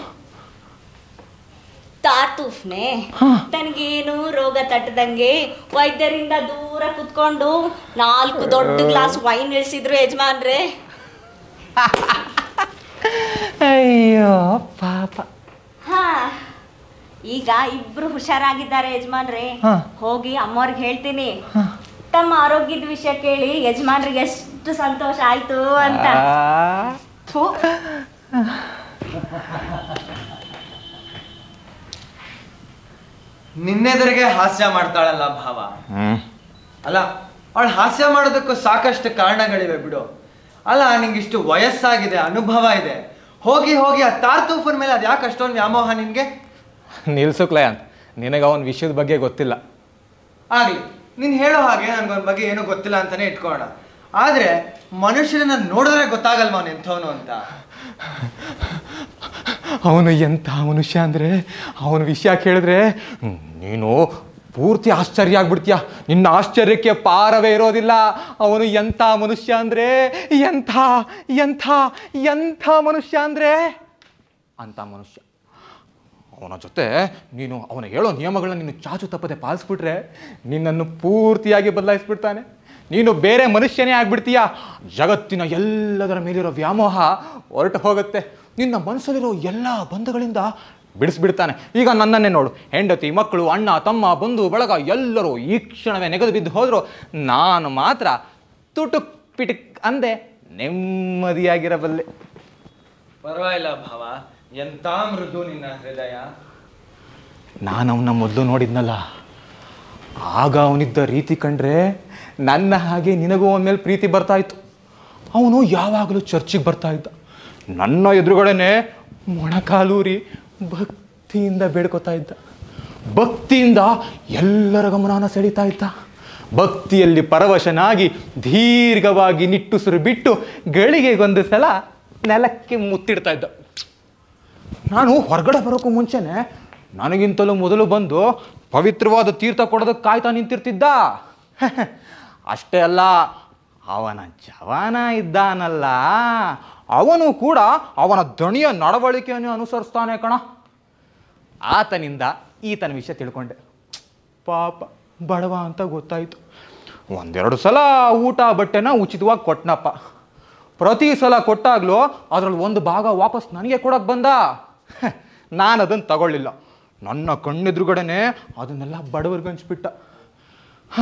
ತಾರ್ತೂಫ್ನೆ ಹಾ. ತನಗೇನು ರೋಗ ತಟ್ಟದಂಗೆ ವೈದ್ಯರಿಂದ ದೂರ ಕುತ್ಕೊಂಡು ನಾಲ್ಕು ದೊಡ್ಡ ಗ್ಲಾಸ್ ವೈನ್ ಇಳಿಸಿದ್ರು ಯಜಮಾನ್ರೆ ಅಯ್ಯೋ ಪಾಪ ಹಾ ಈಗ ಇಬ್ರು ಹುಷಾರಾಗಿದ್ದಾರೆ ಯಜಮಾನ್ರೆ ಹಾ. ಹೋಗಿ ಅಮ್ಮವ್ರಿಗೆ ಹೇಳ್ತೀನಿ ತಮ್ಮ ಆರೋಗ್ಯದ ವಿಷಯ ಕೇಳಿ ಯಜಮಾನ್ರಿಗೆ ಎಷ್ಟು ಸಂತೋಷ ಆಯ್ತು ಅಂತ ಥು. ನಿನ್ನೆದುರಿಗೆ ಹಾಸ್ಯ ಮಾಡ್ತಾಳಲ್ಲ ಭಾವ ಹ್ಮ್ ಅಲ್ಲ ಅವಳು ಹಾಸ್ಯ ಮಾಡೋದಕ್ಕೂ ಸಾಕಷ್ಟು ಕಾರಣಗಳಿವೆ ಬಿಡು ಅಲ್ಲ ನಿಂಗಿಷ್ಟು ವಯಸ್ಸಾಗಿದೆ ಅನುಭವ ಇದೆ ಹೋಗಿ ಹೋಗಿ ಆ ತಾರ್ತೂಫನ್ ಮೇಲೆ ಅದು ಯಾಕೆ ಅಷ್ಟೊಂದು ವ್ಯಾಮೋಹ ನಿನ್ಗೆ ನಿಲ್ಸು ಕ್ಲಯಾಂತ್ ನಿನಗೆ ಅವನ ವಿಷಯದ ಬಗ್ಗೆ ಗೊತ್ತಿಲ್ಲ ಆಗ್ಲಿ ನೀನ್ ಹೇಳೋ ಹಾಗೆ ನನ್ಗೊಂದ್ ಬಗ್ಗೆ ಏನೂ ಗೊತ್ತಿಲ್ಲ ಅಂತಾನೆ ಇಟ್ಕೋಣ ಆದ್ರೆ ಮನುಷ್ಯರನ್ನ ನೋಡಿದ್ರೆ ಗೊತ್ತಾಗಲ್ವ ಅವನು ಎಂಥವನು ಅಂತ ಅವನು ಎಂಥ ಮನುಷ್ಯ ಅಂದರೆ ಅವನ ವಿಷಯ ಕೇಳಿದ್ರೆ ಹ್ಮ್, ನೀನು ಪೂರ್ತಿ ಆಶ್ಚರ್ಯ ಆಗ್ಬಿಡ್ತೀಯ ನಿನ್ನ ಆಶ್ಚರ್ಯಕ್ಕೆ ಪಾರವೇ ಇರೋದಿಲ್ಲ ಅವನು ಎಂಥ ಮನುಷ್ಯ ಅಂದರೆ ಎಂಥ ಎಂಥ ಎಂಥ ಮನುಷ್ಯ ಅಂದರೆ ಅಂಥ ಮನುಷ್ಯ ಅವನ ಜೊತೆ ನೀನು ಅವನ ಹೇಳೋ ನಿಯಮಗಳನ್ನ ನೀನು ಚಾಚು ತಪ್ಪದೆ ಪಾಲಿಸ್ಬಿಟ್ರೆ ನಿನ್ನನ್ನು ಪೂರ್ತಿಯಾಗಿ ಬದಲಾಯಿಸ್ಬಿಡ್ತಾನೆ ನೀನು ಬೇರೆ ಮನುಷ್ಯನೇ ಆಗ್ಬಿಡ್ತೀಯ ಜಗತ್ತಿನ ಎಲ್ಲದರ ಮೇಲಿರೋ ವ್ಯಾಮೋಹ ಹೊರಟು ಹೋಗುತ್ತೆ ನಿನ್ನ ಮನಸ್ಸಲ್ಲಿರೋ ಎಲ್ಲ ಬಂಧಗಳಿಂದ ಬಿಡಿಸ್ಬಿಡ್ತಾನೆ ಈಗ ನನ್ನನ್ನೇ ನೋಡು ಹೆಂಡತಿ ಮಕ್ಕಳು ಅಣ್ಣ ತಮ್ಮ ಬಂಧು ಬಳಗ ಎಲ್ಲರೂ ಈ ಕ್ಷಣವೇ ನೆಗೆದು ಬಿದ್ದು ಹೋದ್ರು ನಾನು ಮಾತ್ರ ತುಟುಕ್ ಪಿಟುಕ್ ಅಂದೆ ನೆಮ್ಮದಿಯಾಗಿರಬಲ್ಲೆ ಪರವಾಗಿಲ್ಲ ಭಾವ ಎಂತ ಮೃದು ನಿನ್ನ ಹೃದಯ ನಾನು ಅವನ ಮೊದಲು ನೋಡಿದ್ನಲ್ಲ ಆಗ ಅವನಿದ್ದ ರೀತಿ ಕಂಡ್ರೆ ನನ್ನ ಹಾಗೆ ನಿನಗೂ ಅವನ ಮೇಲೆ ಪ್ರೀತಿ ಬರ್ತಾ ಇತ್ತು ಅವನು ಯಾವಾಗಲೂ ಚರ್ಚಿಗೆ ಬರ್ತಾ ಇದ್ದ ನನ್ನ ಎದುರುಗಡೆನೆ ಮೊಣಕಾಲೂರಿ ಭಕ್ತಿಯಿಂದ ಬೇಡ್ಕೊತಾ ಇದ್ದ ಭಕ್ತಿಯಿಂದ ಎಲ್ಲರ ಗಮನನ ಸೆಳೀತಾ ಇದ್ದ ಭಕ್ತಿಯಲ್ಲಿ ಪರವಶನಾಗಿ ದೀರ್ಘವಾಗಿ ನಿಟ್ಟುಸಿರು ಬಿಟ್ಟು ಗಳಿಗೆಗೊಂದು ಸಲ ನೆಲಕ್ಕೆ ಮುತ್ತಿಡ್ತಾ ಇದ್ದ ನಾನು ಹೊರಗಡೆ ಬರೋಕ್ಕೂ ಮುಂಚೆನೆ ನನಗಿಂತಲೂ ಮೊದಲು ಬಂದು ಪವಿತ್ರವಾದ ತೀರ್ಥ ಕೊಡೋದಕ್ಕೆ ಕಾಯ್ತಾ ನಿಂತಿರ್ತಿದ್ದ ಅಷ್ಟೇ ಅಲ್ಲ ಅವನ ಜವಾನ ಇದ್ದಾನಲ್ಲ ಅವನು ಕೂಡ ಅವನ ದಣಿಯ ನಡವಳಿಕೆಯನ್ನು ಅನುಸರಿಸ್ತಾನೆ ಕಣ ಆತನಿಂದ ಈತನ ವಿಷಯ ತಿಳ್ಕೊಂಡೆ ಪಾಪ ಬಡವ ಅಂತ ಗೊತ್ತಾಯಿತು ಒಂದೆರಡು ಸಲ ಊಟ ಬಟ್ಟೆನ ಉಚಿತವಾಗಿ ಕೊಟ್ನಪ್ಪ ಪ್ರತಿ ಸಲ ಕೊಟ್ಟಾಗಲೂ ಅದರಲ್ಲಿ ಒಂದು ಭಾಗ ವಾಪಸ್ ನನಗೆ ಕೊಡಕ್ಕೆ ಬಂದ ನಾನು ಅದನ್ನು ತಗೊಳ್ಳಿಲ್ಲ ನನ್ನ ಕಣ್ಣೆದುರುಗಡೆನೆ ಅದನ್ನೆಲ್ಲ ಬಡವರಿಗೆ ಹಂಚ್ಬಿಟ್ಟ ಹಾ,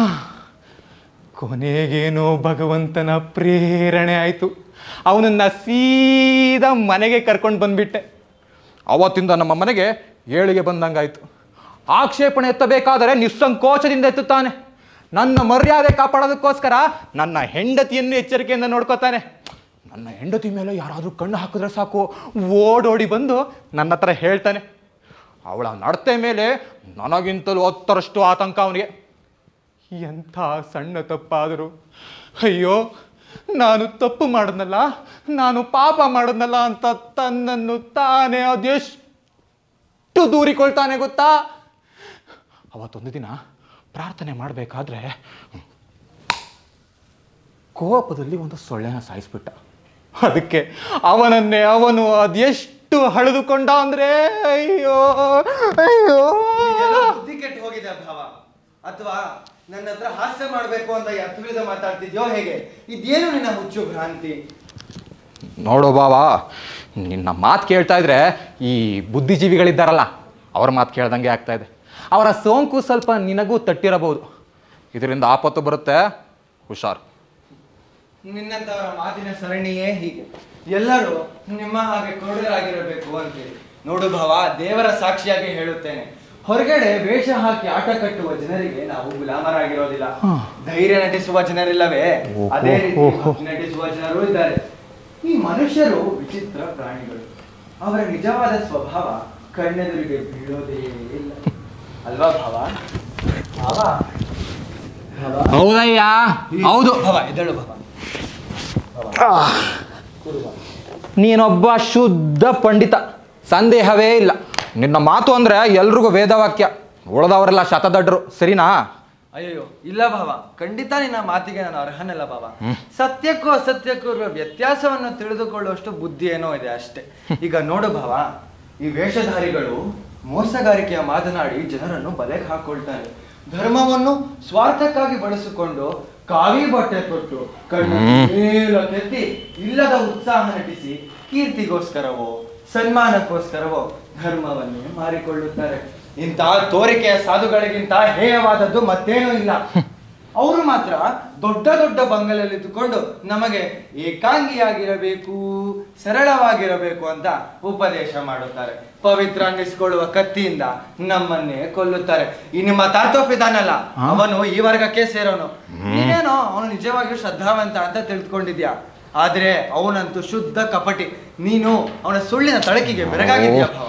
ಕೊನೆಗೇನೋ ಭಗವಂತನ ಪ್ರೇರಣೆ ಆಯಿತು ಅವನನ್ನ ಸೀದಾ ಮನೆಗೆ ಕರ್ಕೊಂಡು ಬಂದ್ಬಿಟ್ಟೆ ಅವತ್ತಿಂದ ನಮ್ಮ ಮನೆಗೆ ಏಳಿಗೆ ಬಂದಂಗಾಯ್ತು ಆಕ್ಷೇಪಣೆ ಎತ್ತಬೇಕಾದರೆ ನಿಸ್ಸಂಕೋಚದಿಂದ ಎತ್ತುತ್ತಾನೆ ನನ್ನ ಮರ್ಯಾದೆ ಕಾಪಾಡೋದಕ್ಕೋಸ್ಕರ ನನ್ನ ಹೆಂಡತಿಯನ್ನು ಎಚ್ಚರಿಕೆಯಿಂದ ನೋಡ್ಕೋತಾನೆ ನನ್ನ ಹೆಂಡತಿ ಮೇಲೆ ಯಾರಾದರೂ ಕಣ್ಣು ಹಾಕಿದ್ರೆ ಸಾಕು ಓಡೋಡಿ ಬಂದು ನನ್ನ ಹತ್ರ ಹೇಳ್ತಾನೆ ಅವಳ ನಡತೆ ಮೇಲೆ ನನಗಿಂತಲೂ ಹತ್ತರಷ್ಟು ಆತಂಕ ಅವನಿಗೆ ಎಂಥ ಸಣ್ಣ ತಪ್ಪಾದರೂ ಅಯ್ಯೋ ನಾನು ತಪ್ಪು ಮಾಡಿದ್ನಲ್ಲ ನಾನು ಪಾಪ ಮಾಡಿದ್ನಲ್ಲ ಅಂತ ತನ್ನನ್ನು ತಾನೇ ಅದೆಷ್ಟು ದೂರಿಕೊಳ್ತಾನೆ ಗೊತ್ತಾ ಅವತ್ತೊಂದು ದಿನ ಪ್ರಾರ್ಥನೆ ಮಾಡಬೇಕಾದ್ರೆ ಕೋಪದಲ್ಲಿ ಒಂದು ಸೊಳ್ಳೆನ ಸಾಯಿಸ್ಬಿಟ್ಟ ಅದಕ್ಕೆ ಅವನನ್ನೇ ಅವನು ಅದೆಷ್ಟು ಹಳೆದುಕೊಂಡ ಅಂದ್ರೆ ಅಯ್ಯೋ ಅಯ್ಯೋ ನಿನಗೆಲ್ಲ ಬುದ್ಧಿ ಕೆಟ್ಟು ಹೋಗಿದೆ ಭಾವ ಅಥವಾ ನನ್ನ ಹತ್ರ ಹಾಸ್ಯ ಮಾಡ್ಬೇಕು ಅಂತ ಅರ್ಥವಿದ ಮಾತಾಡ್ತಿದ್ಯೋ ಹೇಗೆ ಇದೇನು ನಿನ್ನ ಹುಚ್ಚು ಭ್ರಾಂತಿ ನೋಡು ಬಾವಾ ನಿನ್ನ ಮಾತು ಕೇಳ್ತಾ ಇದ್ರೆ ಈ ಬುದ್ಧಿಜೀವಿಗಳಿದ್ದಾರಲ್ಲ ಅವ್ರ ಮಾತು ಕೇಳ್ದಂಗೆ ಆಗ್ತಾ ಇದೆ ಅವರ ಸೋಂಕು ಸ್ವಲ್ಪ ನಿನಗೂ ತಟ್ಟಿರಬಹುದು ಇದರಿಂದ ಆಪತ್ತು ಬರುತ್ತೆ ಹುಷಾರು ನಿನ್ನಂತವರ ಮಾತಿನ ಸರಣಿಯೇ ಹೀಗೆ ಎಲ್ಲರೂ ನಿಮ್ಮ ಹಾಗೆ ಕ್ರೂರರಾಗಿರಬೇಕು ಅಂತೇಳಿ ನೋಡು ಭಾವ ದೇವರ ಸಾಕ್ಷಿಯಾಗಿ ಹೇಳುತ್ತೇನೆ ಹೊರಗಡೆ ವೇಷ ಹಾಕಿ ಆಟ ಕಟ್ಟುವ ಜನರಿಗೆ ನಾವು ಗುಲಾಮರಾಗಿರೋದಿಲ್ಲ ಧೈರ್ಯ ನಟಿಸುವ ಜನರಿಲ್ಲವೇ ಅದೇ ರೀತಿ ಭಕ್ತಿ ನಟಿಸುವ ಜನರು ಇದ್ದಾರೆ ಈ ಮನುಷ್ಯರು ವಿಚಿತ್ರ ಪ್ರಾಣಿಗಳು ಅವರ ನಿಜವಾದ ಸ್ವಭಾವ ಕಣ್ಣೆದುರಿಗೆ ಬೀಳೋದೇ ಇಲ್ಲ ಅಲ್ವಾ ಭಾವ ಭಾವ ಭಾವ ಹೌದಯ್ಯ ಹೌದು ಭಾವ ಎದ್ದೇಳು ಭಾವ ನೀನೊಬ್ಬ ಶುದ್ಧ ಪಂಡಿತ ಸಂದೇಹವೇ ಇಲ್ಲ ನಿನ್ನ ಮಾತು ಅಂದ್ರೆ ಎಲ್ರಿಗೂ ವೇದವಾಕ್ಯ ಉಳಿದವರೆಲ್ಲ ಶತದಡ್ರು ಸರಿನಾ ಅಯ್ಯೋ ಇಲ್ಲ ಭಾವ ಖಂಡಿತ ನಿನ್ನ ಮಾತಿಗೆ ನಾನು ಅರ್ಹನಲ್ಲ ಭಾವ ಸತ್ಯಕ್ಕೂ ಅಸತ್ಯಕ್ಕೂ ಇರುವ ವ್ಯತ್ಯಾಸವನ್ನು ತಿಳಿದುಕೊಳ್ಳುವಷ್ಟು ಬುದ್ಧಿ ಏನೋ ಇದೆ ಅಷ್ಟೇ ಈಗ ನೋಡು ಭಾವ ಈ ವೇಷಧಾರಿಗಳು ಮೋಸಗಾರಿಕೆಯ ಮಾತನಾಡಿ ಜನರನ್ನು ಬಲೆಗೆ ಹಾಕೊಳ್ತಾರೆ ಧರ್ಮವನ್ನು ಸ್ವಾರ್ಥಕ್ಕಾಗಿ ಬಳಸಿಕೊಂಡು ಕಾವಿ ಬಟ್ಟೆ ಕೊಟ್ಟು ಕಣ್ಣು ಮೇಲಕ್ಕೆತ್ತಿ ಇಲ್ಲದ ಉತ್ಸಾಹ ನಟಿಸಿ ಕೀರ್ತಿಗೋಸ್ಕರವೋ ಸನ್ಮಾನಕ್ಕೋಸ್ಕರವೋ ಧರ್ಮವನ್ನೇ ಮಾರಿಕೊಳ್ಳುತ್ತಾರೆ ಇಂತಹ ತೋರಿಕೆಯ ಸಾಧುಗಳಿಗಿಂತ ಹೇಯವಾದದ್ದು ಮತ್ತೇನೂ ಇಲ್ಲ ಅವರು ಮಾತ್ರ ದೊಡ್ಡ ದೊಡ್ಡ ಬಂಗಲೆಯಲ್ಲಿ ಇದ್ದುಕೊಂಡು ನಮಗೆ ಏಕಾಂಗಿಯಾಗಿರಬೇಕು ಸರಳವಾಗಿರಬೇಕು ಅಂತ ಉಪದೇಶ ಮಾಡುತ್ತಾರೆ ಪವಿತ್ರ ಅನ್ನಿಸ್ಕೊಳ್ಳುವ ಕತ್ತಿಯಿಂದ ನಮ್ಮನ್ನೇ ಕೊಲ್ಲುತ್ತಾರೆ ಈ ನಿಮ್ಮ ತಾತೋಪಿದಾನಲ್ಲ ಅವನು ಈ ವರ್ಗಕ್ಕೆ ಸೇರೋನು ನೀನೇನೋ ಅವನು ನಿಜವಾಗಿಯೂ ಶ್ರದ್ಧಾವಂತ ಅಂತ ತಿಳ್ಕೊಂಡಿದ್ಯಾ ಆದ್ರೆ ಅವನಂತೂ ಶುದ್ಧ ಕಪಟಿ ನೀನು ಅವನ ಸುಳ್ಳಿನ ತಳಕಿಗೆ ಬೆರಗಾಗಿದ್ಯಾ ಭಾವ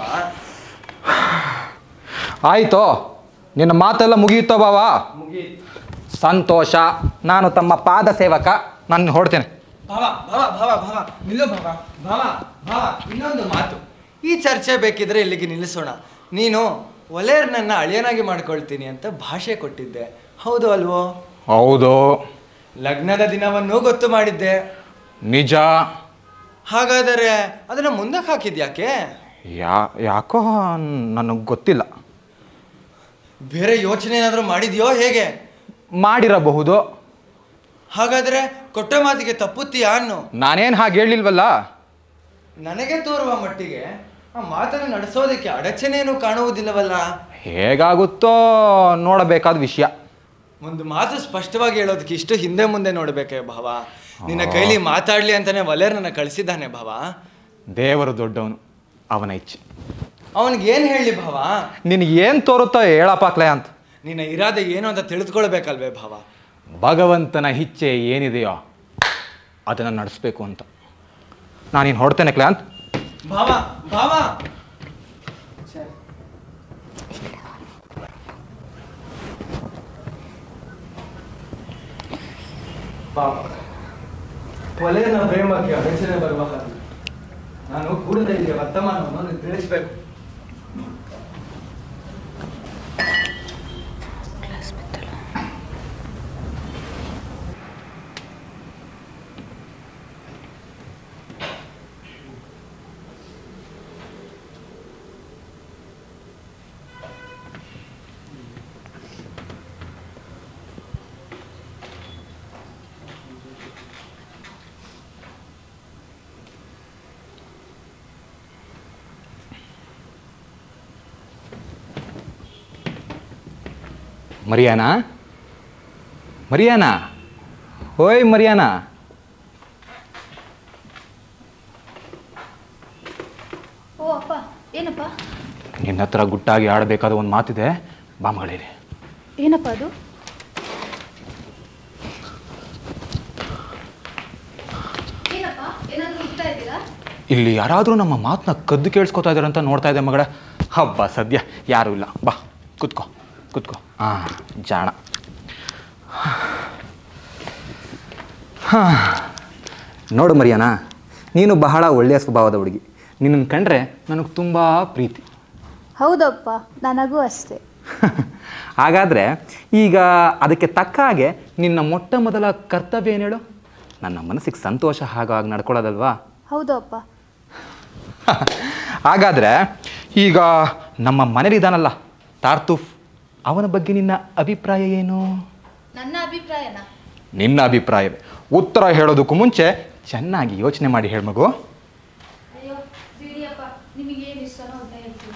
ಆಯಿತು ನಿನ್ನ ಮಾತೆಲ್ಲ ಮುಗಿಯುತ್ತೋ ಬಾವಾ ಮುಗೀತು ಸಂತೋಷ ನಾನು ತಮ್ಮ ಪಾದ ಸೇವಕ ನಾನು ಹೊಡ್ತೇನೆ ಭಾವ ಭಾವ ಭಾವ ಭಾವ ನಿಲ್ಲು ಭಾವ ಭಾವ ಭಾವ ಇನ್ನೊಂದು ಮಾತು ಈ ಚರ್ಚೆ ಬೇಕಿದ್ರೆ ಇಲ್ಲಿಗೆ ನಿಲ್ಲಿಸೋಣ ನೀನು ಒಲೆಯರ್ನನ್ನ ಅಳಿಯನಾಗಿ ಮಾಡ್ಕೊಳ್ತೀನಿ ಅಂತ ಭಾಷೆ ಕೊಟ್ಟಿದ್ದೆ ಹೌದು ಅಲ್ವೋ ಹೌದು ಲಗ್ನದ ದಿನವನ್ನು ಗೊತ್ತು ಮಾಡಿದ್ದೆ ನಿಜ ಹಾಗಾದರೆ ಅದನ್ನ ಮುಂದಕ್ಕೆ ಹಾಕಿದ್ಯಾಕೆ ಯಾ ಯಾಕೋ ನನಗೆ ಗೊತ್ತಿಲ್ಲ ಬೇರೆ ಯೋಚನೆ ಏನಾದರೂ ಮಾಡಿದ್ಯೋ ಹೇಗೆ ಮಾಡಿರಬಹುದು ಹಾಗಾದ್ರೆ ಕೊಟ್ಟ ಮಾತಿಗೆ ತಪ್ಪುತ್ತೀಯಾ ಅನ್ನು ನಾನೇನು ಹಾಗೆ ಹೇಳಿಲ್ವಲ್ಲ ನನಗೆ ತೋರುವ ಮಟ್ಟಿಗೆ ಆ ಮಾತನ್ನು ನಡೆಸೋದಕ್ಕೆ ಅಡಚಣೆಯನ್ನು ಕಾಣುವುದಿಲ್ಲವಲ್ಲ ಹೇಗಾಗುತ್ತೋ ನೋಡಬೇಕಾದ ವಿಷಯ ಒಂದು ಮಾತು ಸ್ಪಷ್ಟವಾಗಿ ಹೇಳೋದಕ್ಕೆ ಇಷ್ಟು ಹಿಂದೆ ಮುಂದೆ ನೋಡ್ಬೇಕೆ ಭಾವ ನಿನ್ನ ಕೈಲಿ ಮಾತಾಡ್ಲಿ ಅಂತಾನೆ ವಲೇರ್ ನನ್ನ ಕಳಿಸಿದ್ದಾನೆ ಭಾವ ದೇವರು ದೊಡ್ಡವನು ಅವನ ಇಚ್ಛೆ ಅವನಿಗೆ ಏನು ಹೇಳಲಿ ಭಾವ ನಿನಗೆ ಏನು ತೋರುತ್ತೋ ಹೇಳಪ್ಪಾಕ್ಲೆ ಅಂತ ನಿನ್ನ ಇರಾದೆ ಏನು ಅಂತ ತಿಳಿದುಕೊಳ್ಬೇಕಲ್ವೇ ಭಾವ ಭಗವಂತನ ಇಚ್ಛೆ ಏನಿದೆಯೋ ಅದನ್ನು ನಡೆಸ್ಬೇಕು ಅಂತ ನಾನಿನ್ನು ಹೊಡ್ತೇನೆ ಕ್ಲಾಂತ್ ಭಾವ ಭಾವ ಭಾವ ವಲೇರ್ನ ಪ್ರೇಮಕ್ಕೆ ಅಡಚಣೆ ಬರುವ ಹಾಗೆ ನಾನು ಕೂಡಲೇ ಇಲ್ಲಿ ವರ್ತಮಾನವನ್ನು ತಿಳಿಸಬೇಕು ಮರಿಯಾನಾ ಮರಿಯಾನಾ ಓಯ್ ಮರಿಯಾನಾ ಓ ಅಪ್ಪ ಏನಪ್ಪ ನಿನ್ನ ಹತ್ರ ಗುಟ್ಟಾಗಿ ಆಡಬೇಕಾದ ಒಂದು ಮಾತಿದೆ ಬಾ ಮಗಳೇರಿ ಏನಪ್ಪ ಅದು ಏನಪ್ಪ ಏನಾದರೂ ಹುಡ್ತಾ ಇದ್ದೀರಾ ಇಲ್ಲಿ ಯಾರಾದರೂ ನಮ್ಮ ಮಾತನ್ನ ಕದ್ದು ಕೇಳಿಸ್ಕೊತಾ ಇದ್ದಾರೆ ಅಂತ ನೋಡ್ತಾ ಇದ್ದೆ ಮಗಳ ಹಬ್ಬ ಸದ್ಯ ಯಾರೂ ಇಲ್ಲ ಬಾ ಕುತ್ಕೋ ಕುತ್ಕೋ ಹಾಂ ಜಾಣ ಹಾಂ ನೋಡು ಮರಿಯಾನ ನೀನು ಬಹಳ ಒಳ್ಳೆಯ ಸ್ವಭಾವದ ಹುಡುಗಿ ನಿನ್ನನ್ನು ಕಂಡ್ರೆ ನನಗೆ ತುಂಬ ಪ್ರೀತಿ ಹೌದಪ್ಪ ನನಗೂ ಅಷ್ಟೇ ಹಾಗಾದರೆ ಈಗ ಅದಕ್ಕೆ ತಕ್ಕ ಹಾಗೆ ನಿನ್ನ ಮೊಟ್ಟ ಮೊದಲ ಕರ್ತವ್ಯ ಏನು ಹೇಳು ನನ್ನ ಮನಸ್ಸಿಗೆ ಸಂತೋಷ ಹಾಗಾಗಿ ನಡ್ಕೊಳ್ಳೋದಲ್ವಾ ಹೌದು ಅಪ್ಪ ಹಾಗಾದರೆ ಈಗ ನಮ್ಮ ಮನೇಲಿದ್ದಾನಲ್ಲ ತಾರ್ತೂಫ್ ಅವನ ಬಗ್ಗೆ ನಿನ್ನ ಅಭಿಪ್ರಾಯ ಏನು ನನ್ನ ಅಭಿಪ್ರಾಯನ ನಿನ್ನ ಅಭಿಪ್ರಾಯವೇ ಉತ್ತರ ಹೇಳೋದಕ್ಕೂ ಮುಂಚೆ ಚೆನ್ನಾಗಿ ಯೋಚನೆ ಮಾಡಿ ಹೇಳು ಮಗು ಅಯ್ಯೋ ಬಿಡಿಯಪ್ಪ ನಿಮಗೇನು ಇಷ್ಟನೋ ಅಂತ ಹೇಳ್ತೀನಿ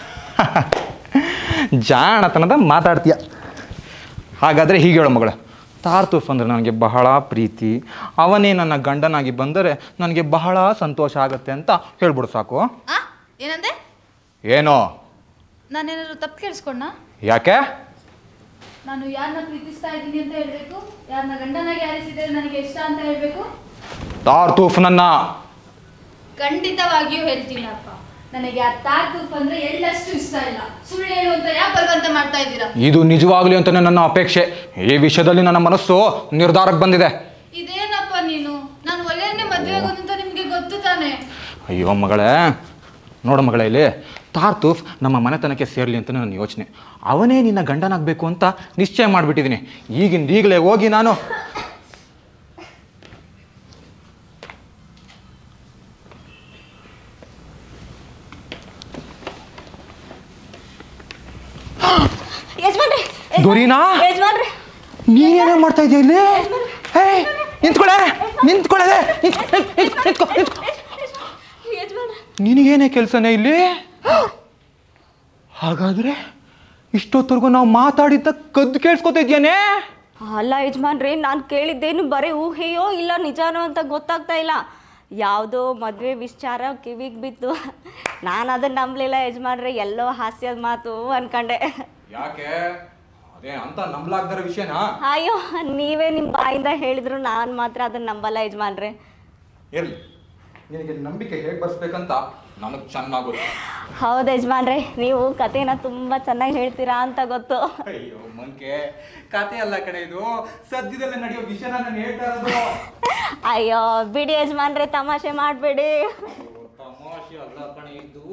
ಜಾಣತನದ ಮಾತಾಡ್ತೀಯ ಹಾಗಾದರೆ ಹೀಗೆ ಹೇಳು ಮಗಳ ತಾರ್ತೂಫ್ ಅಂದರೆ ನನಗೆ ಬಹಳ ಪ್ರೀತಿ ಅವನೇ ನನ್ನ ಗಂಡನಾಗಿ ಬಂದರೆ ನನಗೆ ಬಹಳ ಸಂತೋಷ ಆಗುತ್ತೆ ಅಂತ ಹೇಳ್ಬಿಡು ಸಾಕು ಆ ಏನಂದೆ ಏನೋ ನಾನೇನಾದ್ರು ತಪ್ಪು ಕೇಳಿಸ್ಕೊಂಡ ಯಾಕೆ ನಾನು ಯಾರನ್ನ ಪ್ರೀತಿಸ್ತಾ ಇದ್ದೀನಿ ಅಂತ ಹೇಳ್ಬೇಕು ಯಾರನ್ನ ಗಂಡನಾಗಿ ಆರಿಸಿದರೆ ನನಗೆ ಇಷ್ಟ ಅಂತ ಹೇಳ್ಬೇಕು ತಾರ್ತೂಫ್ ನನ್ನ ಖಂಡಿತವಾಗಿಯೂ ಹೇಳ್ತೀನಿ ಅಪ್ಪ ನನಗೆ ಆ ತಾರ್ತೂಫ್ ಅಂದ್ರೆ ಎಳ್ಳಷ್ಟು ಇಷ್ಟ ಇಲ್ಲ ಸುಳ್ಳು ಹೇಳು ಅಂತ ಯಾಕೆ ಬಲವಂತ ಮಾಡ್ತಾ ಇದ್ದೀರಾ ಇದು ನಿಜವಾಗ್ಲಿ ಅಂತಾನೆ ನನ್ನ ಅಪೇಕ್ಷೆ ಈ ವಿಷಯದಲ್ಲಿ ನನ್ನ ಮನಸ್ಸು ನಿರ್ಧಾರಕ್ಕೆ ಬಂದಿದೆ ಇದೇನಪ್ಪ ನೀನು ನಾನು ಒಳ್ಳೆಯನ್ನೇ ಮದುವೆ ಆಗೋದು ಅಂತ ನಿಮಗೆ ಗೊತ್ತು ತಾನೆ ಅಯ್ಯೋ ಮಗಳೇ ನೋಡು ಮಗಳೇ ಇಲ್ಲಿ ತಾರ್ತೂಫ್ ನಮ್ಮ ಮನೆತನಕ್ಕೆ ಸೇರಲಿ ಅಂತ ನನ್ನ ಯೋಚನೆ ಅವನೇ ನಿನ್ನ ಗಂಡನಾಗಬೇಕು ಅಂತ ನಿಶ್ಚಯ ಮಾಡಿಬಿಟ್ಟಿದ್ದೀನಿ ಈಗಿಂದ ಈಗಲೇ ಹೋಗಿ ನಾನು ಯಜಮಾನ್ರೆ ದೊರೀನಾ ಯಜಮಾನ್ರೆ ನೀನೇನೇ ಮಾಡ್ತಾ ಇದೆಯಾ ಇಲ್ಲಿ ಹೇ ನಿಂತ್ಕೊಳೆ ನಿಂತ್ಕೊಳ್ಳದೆ ನಿಂತ್ಕೊ ನಿಂತ್ಕೊ ಯಜಮಾನ್ರೆ ನಿನಗೇನೇ ಕೆಲಸನೇ ಇಲ್ಲಿ ಹಾಗಾದ್ರೆ ಇಷ್ಟೊತ್ತವರೆಗೂ ನಾವು ಮಾತಾಡಿದ್ದ ಕದ್ದು ಕೇಳಿಸ್ಕೊತಾ ಇದೆಯೇನೆ ಅಲ್ಲ ಯಜಮಾನ್ರೆ ನಾನು ಕೇಳಿದ್ದೇನು ಬರೀ ಊಹೆಯೋ ಇಲ್ಲ ನಿಜಾನೋ ಅಂತ ಗೊತ್ತಾಗ್ತಾ ಇಲ್ಲ ಯಾವುದೋ ಮದುವೆ ವಿಚಾರ ಕಿವಿಗೆ ಬಿತ್ತು ನಾನು ಅದನ್ನು ನಂಬಲಿಲ್ಲ ಯಜಮಾನ್ರೆ ಎಲ್ಲೋ ಹಾಸ್ಯದ ಮಾತು ಅನ್ಕಂಡೆ ಯಾಕೆ ಅದೇ ಅಂತ ನಂಬಲಾಗ್ದರ ವಿಷಯನಾ ಅಯ್ಯೋ ನೀವೇ ನಿಮ್ಮ ಬಾಯಿಂದ ಹೇಳಿದ್ರು ನಾನು ಮಾತ್ರ ಅದನ್ನು ನಂಬಲ್ಲ ಯಜಮಾನ್ರೆ ಇರಲಿ ನಿನಗೆ ನಂಬಿಕೆ ಹೇಗೆ ಬರ್ಸ್ಬೇಕಂತ ನನಗೆ ಚೆನ್ನಾಗಿ ಗೊತ್ತು ಹೌದು ಯಜಮಾನ್ರೆ ನೀವು ಕಥೆನ ತುಂಬ ಚೆನ್ನಾಗಿ ಹೇಳ್ತೀರಾ ಅಂತ ಗೊತ್ತು ಅಯ್ಯೋ ಮಂಕೆ ಕತೆ ಅಲ್ಲ ಕಡೆ ಇದು ಸದ್ಯದಲ್ಲೇ ನಡೆಯೋ ವಿಷಯನ ನಾನು ಹೇಳ್ತಾ ಇರೋದು ಅಯ್ಯೋ ಬಿಡಿ ಯಜಮಾನ್ರೆ ತಮಾಷೆ ಮಾಡಬೇಡಿ ತಮಾಷೆ ಅಲ್ಲ ಕಣೆ ಇದು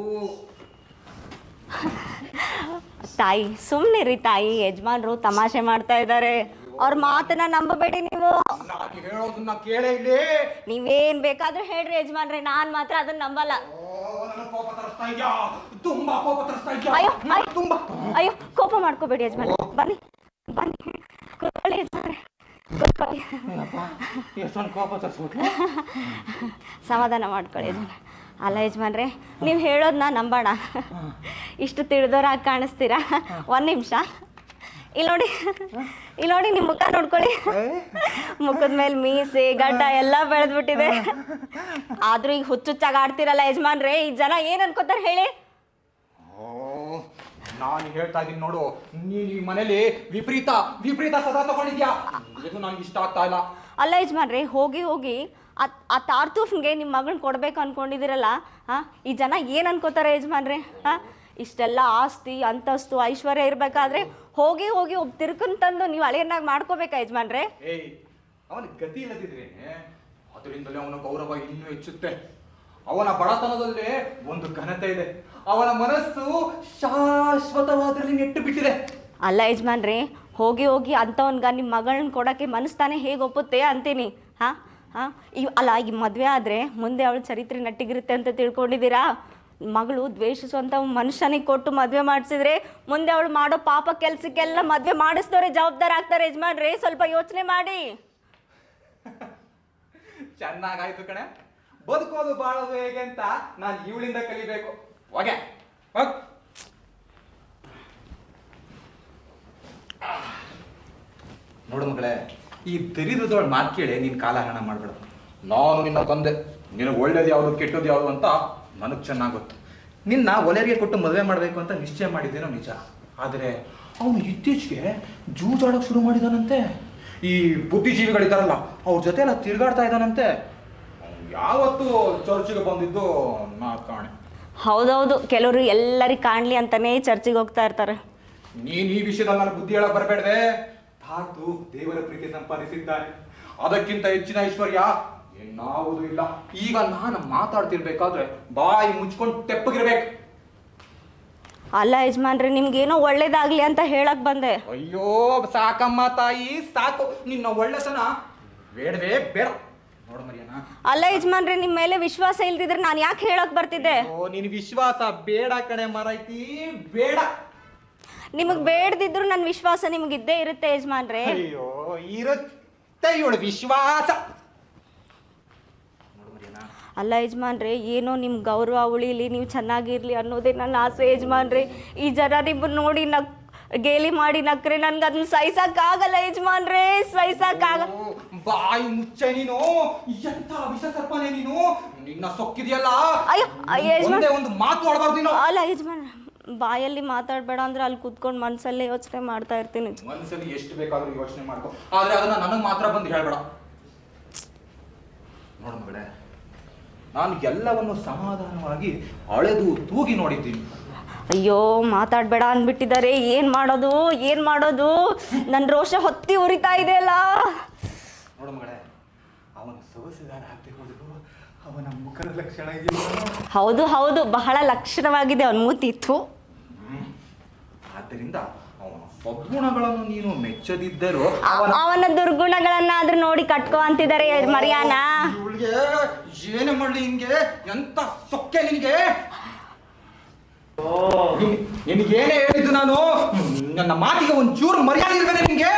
ತಾಯಿ ಸುಮ್ಮನೆ ರೀ ತಾಯಿ ಯಜಮಾನ್ರು ತಮಾಷೆ ಮಾಡ್ತಾ ಇದ್ದಾರೆ ಅವ್ರ ಮಾತನ್ನ ನಂಬಬೇಡಿ ನೀವು ನಾನು ಹೇಳೋದನ್ನ ಕೇಳೇ ಇಲ್ಲಿ ನೀವೇನ್ ಬೇಕಾದ್ರೂ ಹೇಳ್ರಿ ಯಜಮಾನ್ರೆ ನಾನ್ ಮಾತ್ರ ಅದನ್ನ ನಂಬಲ್ಲ ಓ, ನನ್ನ ಕೋಪ ತರಿಸ್ಬೇಡ. ತರಿಸ್ತಾ ಇದ್ಯಾ ತುಂಬಾ ಕೋಪ ತರಿಸ್ತಾ ಇದ್ಯಾ ಅಯ್ಯೋ ಅಯ್ಯೋ ತುಂಬಾ ಅಯ್ಯೋ ಕೋಪ ಮಾಡ್ಕೋಬೇಡಿ ಯಜಮಾನ್ರೆ ಬನ್ನಿ ಬನ್ನಿ ಕೂತ್ಕೊಳ್ಳಿ ಯಜಮಾನ್ರೆ ಕೂತ್ಕೊಳ್ಳಿ ಎಷ್ಟೊಂದು ಕೋಪ ತರಿಸ್ಬಿಟ್ಲು ಸಮಾಧಾನ ಮಾಡ್ಕೊಳ್ಳಿ ಯಜಮಾನ ಅಲ್ಲ ಯಜಮಾನ್ರೆ ನೀವು ಹೇಳೋದನ್ನ ನಂಬೋಣ ಇಷ್ಟು ತಿಳಿದೋರಾಗಿ ಕಾಣಿಸ್ತೀರಾ ಒಂದು ನಿಮಿಷ ಇಲ್ಲಿ ನೋಡಿ ಇಲ್ಲಿ ನೋಡಿ ನಿಮ್ಮ ಮುಖ ನೋಡ್ಕೊಳ್ಳಿ ಮುಖದ ಮೇಲೆ ಮೀಸೆ ಗಡ್ಡ ಎಲ್ಲ ಬೆಳೆದ್ಬಿಟ್ಟಿದೆ ಆದ್ರೂ ಈಗ ಹುಚ್ಚುಚ್ಚಾಗಿ ಆಡ್ತಿರಲ್ಲ ಯಜಮಾನ್ರೆ ಈ ಜನ ಏನ್ ಅನ್ಕೋತಾರೆ ಹೇಳಿ ನಾನು ಹೇಳ್ತಾ ಇದ್ದೀನಿ ನೋಡು ನೀನ್ ಈ ಮನೇಲಿ ವಿಪರೀತ ವಿಪರೀತ ಸದಾ ತಗೊಂಡಿದ್ಯಾ ಇದು ನನಗೆ ಇಷ್ಟ ಆಗ್ತಾ ಇಲ್ಲ ಅಲ್ಲ ಯಜಮಾನ್ರೆ ಹೋಗಿ ಹೋಗಿ ಆ ಆ ತಾರ್ತೂಫ್ಗೆ ನಿಮ್ಮ ಮಗಳನ್ನ ಕೊಡ್ಬೇಕು ಅನ್ಕೊಂಡಿದ್ದೀರಲ್ಲ ಹಾಂ ಈ ಜನ ಏನು ಅನ್ಕೋತಾರೆ ಯಜಮಾನ್ರೆ ಹಾಂ ಇಷ್ಟೆಲ್ಲ ಆಸ್ತಿ ಅಂತಸ್ತು ಐಶ್ವರ್ಯ ಇರಬೇಕಾದ್ರೆ ಹೋಗಿ ಹೋಗಿ ಒಬ್ಬ ತಿರ್ಕನ್ ತಂದು ನೀವು ಹಳೆಯನ್ನಾಗಿ ಮಾಡ್ಕೋಬೇಕಾ ಯಜಮಾನ್ರೆ ಏಯ್ ಅವನ ಗತಿ ಇಲ್ಲದಿದ್ರೇನೆ ಅದರಿಂದಲೇ ಅವನ ಗೌರವ ಇನ್ನೂ ಹೆಚ್ಚುತ್ತೆ ಅವನ ಬಡತನದಲ್ಲಿ ಒಂದು ಘನತೆ ಇದೆ ಅವನ ಮನಸ್ಸು ಶಾಶ್ವತವಾದ್ರಲ್ಲಿ ನೆಟ್ಟು ಬಿಟ್ಟಿದೆ ಅಲ್ಲ ಯಜಮಾನ್ರೆ ಹೋಗಿ ಹೋಗಿ ಅಂಥವನ್ಗ ನಿಮ್ಮ ಮಗಳನ್ನ ಕೊಡೋಕ್ಕೆ ಮನಸ್ತಾನೆ ಹೇಗೆ ಒಪ್ಪುತ್ತೆ ಅಂತೀನಿ ಹಾಂ ಹಾಂ ಈ ಅಲ್ಲ ಈ ಮದುವೆ ಆದರೆ ಮುಂದೆ ಅವಳ ಚರಿತ್ರೆ ನಟ್ಟಿಗಿರುತ್ತೆ ಅಂತ ತಿಳ್ಕೊಂಡಿದ್ದೀರಾ ಮಗಳು ದ್ವೇಷಿಸುವಂಥ ಮನುಷ್ಯನಿಗೆ ಕೊಟ್ಟು ಮದುವೆ ಮಾಡಿಸಿದ್ರೆ ಮುಂದೆ ಅವಳು ಮಾಡೋ ಪಾಪ ಕೆಲಸಕ್ಕೆಲ್ಲ ಮದುವೆ ಮಾಡಿಸ್ದವ್ರೆ ಜವಾಬ್ದಾರ ಆಗ್ತಾರೆ ಯಜಮಾನ್ರೆ ಸ್ವಲ್ಪ ಯೋಚನೆ ಮಾಡಿ ಚೆನ್ನಾಗಾಯ್ತು ಕಣೆ ಬದುಕೋದು ಬಾಳೋದು ಹೇಗೆ ಅಂತ ನಾನು ಇವಳಿಂದ ಕಲಿಬೇಕು ಹೋಗೆ ಹೋಗ್ ನೋಡು ಮಗಳೇ ಈ ದರಿದ್ರದೊಳ ಮಾತು ಕೇಳಿ ನೀನ್ ಕಾಲಹರಣ ಮಾಡ್ಬೇಡ ನಾನು ನಿನ್ನ ತಂದೆ ನಿನಗೆ ಒಳ್ಳೇದು ಯಾವುದು ಕೆಟ್ಟದ್ದು ಯಾವುದು ಅಂತ ನನಗೆ ಚೆನ್ನಾಗಿ ಗೊತ್ತು ನಿನ್ನ ಒಲೆರಿಗೆ ಕೊಟ್ಟು ಮದುವೆ ಮಾಡಬೇಕು ಅಂತ ನಿಶ್ಚಯ ಮಾಡಿದ್ದೇನೋ ನಿಜ ಆದರೆ ಅವನು ಇತ್ತೀಚೆಗೆ ಜೂಜಾಡೋಕೆ ಶುರು ಮಾಡಿದಾನಂತೆ ಈ ಬುದ್ಧಿಜೀವಿಗಳಿದ್ದಾರಲ್ಲ ಅವ್ರ ಜೊತೆ ಎಲ್ಲ ತಿರುಗಾಡ್ತಾ ಇದ್ದಾನಂತೆ ಅವ್ನು ಯಾವತ್ತು ಚರ್ಚಿಗೆ ಬಂದಿದ್ದು ನಾ ಕಾಣೆ ಹೌದೌದು ಕೆಲವರು ಎಲ್ಲರಿಗೆ ಕಾಣಲಿ ಅಂತಲೇ ಚರ್ಚಿಗೆ ಹೋಗ್ತಾ ಇರ್ತಾರೆ ನೀನ್ ಈ ವಿಷಯದಲ್ಲಿ ನಾನು ಬುದ್ಧಿ ಹೇಳಕ್ ಬರಬೇಡವೆ ತಾತು ದೇವರ ಪ್ರೀತಿ ಸಂಪಾದಿಸಿದ್ದಾನೆ ಅದಕ್ಕಿಂತ ಹೆಚ್ಚಿನ ಐಶ್ವರ್ಯ ಏನಾವುದೂ ಇಲ್ಲ ಈಗ ನಾನು ಮಾತಾಡ್ತಿರ್ಬೇಕಾದ್ರೆ ಬಾಯಿ ಮುಚ್ಕೊಂಡು ತೆಪ್ಪಗಿರ್ಬೇಕು ಅಲ್ಲ ಯಜಮಾನ್ರೆ ನಿಮ್ಗೇನೋ ಒಳ್ಳೇದಾಗ್ಲಿ ಅಂತ ಹೇಳಕ್ ಬಂದೆ ಅಯ್ಯೋ ಸಾಕಮ್ಮ ತಾಯಿ ಸಾಕು ನಿನ್ನ ಒಳ್ಳೆತನ ಬೇಡವೇ ಬೇಡ ನೋಡು ಮರಿಯಣ್ಣ ಅಲ್ಲ ಯಜಮಾನ್ರೆ ನಿಮ್ಮ ಮೇಲೆ ವಿಶ್ವಾಸ ಇಲ್ದಿದ್ರೆ ನಾನು ಯಾಕೆ ಹೇಳಕ್ ಬರ್ತಿದ್ದೆ ಓ ನಿನ್ ವಿಶ್ವಾಸ ಬೇಡ ಕಣೆ ಮರೈತಿ ಬೇಡ ನಿಮಗೆ ಬೇಡದಿದ್ರು ನನ್ನ ವಿಶ್ವಾಸ ನಿಮ್ಗೆ ಇದ್ದೇ ಇರುತ್ತೆ ಯಜಮಾನ್ರೆ ಅಯ್ಯೋ ಇರುತ್ತೆ ಇವಳು ವಿಶ್ವಾಸ ನೋಡು ಮರಿಯಣ್ಣ ಅಲ್ಲ ಯಜಮಾನ್ರೆ ಏನೋ ನಿಮ್ಮ ಗೌರವ ಉಳಿಲಿ ನೀವು ಚೆನ್ನಾಗಿರ್ಲಿ ಅನ್ನೋದೇ ನನ್ನ ಆಸೆ ಯಜಮಾನ್ರೆ ಈ ಜನ ನಿಮ್ಮನ್ನ ನೋಡಿ ನಕ್ ಗೇಲಿ ಮಾಡಿ ನಕ್ರೆ ನನ್ಗೆ ಅದನ್ನ ಸಹಿಸಕ್ಕಾಗಲ್ಲ ಯಜಮಾನ್ರೆ ಸಹಿಸಕ್ಕಾಗ ಓ, ಬಾಯಿ ಮುಚ್ಚೆ ನೀನು ಎಂತ ವಿಷ ಸರ್ಪನೆ ನೀನು ನಿನ್ನ ಸೊಕ್ಕಿದೆಯಲ್ಲ ಅಯ್ಯೋ, ಅಯ್ಯೋ, ಯಜಮಾನ್. ಒಂದೇ ಒಂದು ಮಾತು ಆಡಬಾರ್ದು ನೀನು ಅಲ್ಲ ಯಜಮಾನ್ ಬಾಯಲ್ಲಿ ಮಾತಾಡಬೇಡ ಅಂದ್ರೆ ಅಲ್ಲಿ ಕೂತ್ಕೊಂಡು ಮನಸ್ಸಲ್ಲೇ ಯೋಚನೆ ಮಾಡ್ತಾ ಇರ್ತೀನಿ ಮನಸ್ಸಲ್ಲಿ ಎಷ್ಟು ಬೇಕಾದ್ರೂ ಯೋಚನೆ ಮಾಡ್ಕೊ ಆದ್ರೆ ಅದನ್ನ ನನಗೆ ಮಾತ್ರ ಬಂದು ಹೇಳ್ಬೇಡ ನೋಡು ಮಗಳೇ ನಾನು ಎಲ್ಲವನ್ನು ಸಮಾಧಾನವಾಗಿ ಅಳೆದು ತೂಗಿ ನೋಡಿದ್ದೀನಿ ಅಯ್ಯೋ ಮಾತಾಡಬೇಡ ಅಂದ್ಬಿಟ್ಟಿದ್ದಾರೆ ಏನು ಮಾಡೋದು ಏನು ಮಾಡೋದು ನನ್ನ ರೋಷ ಹೊತ್ತಿ ಉರಿತಾ ಇದೆಯಲ್ಲ ನೋಡು ಮಗಳೇ ಅವನ ಸೊಗಸುಗಾರ ಹಾಕಿ ಹೋದ್ರು ಅವನ ಮುಖದ ಲಕ್ಷಣ ಇದೆಯಲ್ಲ ಹೌದು ಹೌದು ಬಹಳ ಲಕ್ಷಣವಾಗಿದೆ ಅವನ ಮೂತಿತ್ತು ಆದ್ದರಿಂದ ಅವನ ಸದ್ಗುಣಗಳನ್ನು ನೀನು ಮೆಚ್ಚದಿದ್ದರೂ ಅವನ ಅವನ ದುರ್ಗುಣಗಳನ್ನಾದ್ರೂ ನೋಡಿ ಕಟ್ಕೋ ಅಂತಿದ್ದಾರೆ ಮರಿಯಾನ ಇವಳಿಗೆ ಏನೇ ಮಾಡ್ಲಿ ಹಿಂಗೆ ಎಂತ ಸೊಕ್ಕೆ ನಿನಗೆ ನಿನ್- ನಿನಗೇನೇ ಹೇಳಿದ್ದು ನಾನು ನನ್ನ ಮಾತಿಗೆ ಒಂದು ಚೂರು ಮರ್ಯಾದೆ ಇರ್ಬೇನೆ ನಿನ್ಗೆ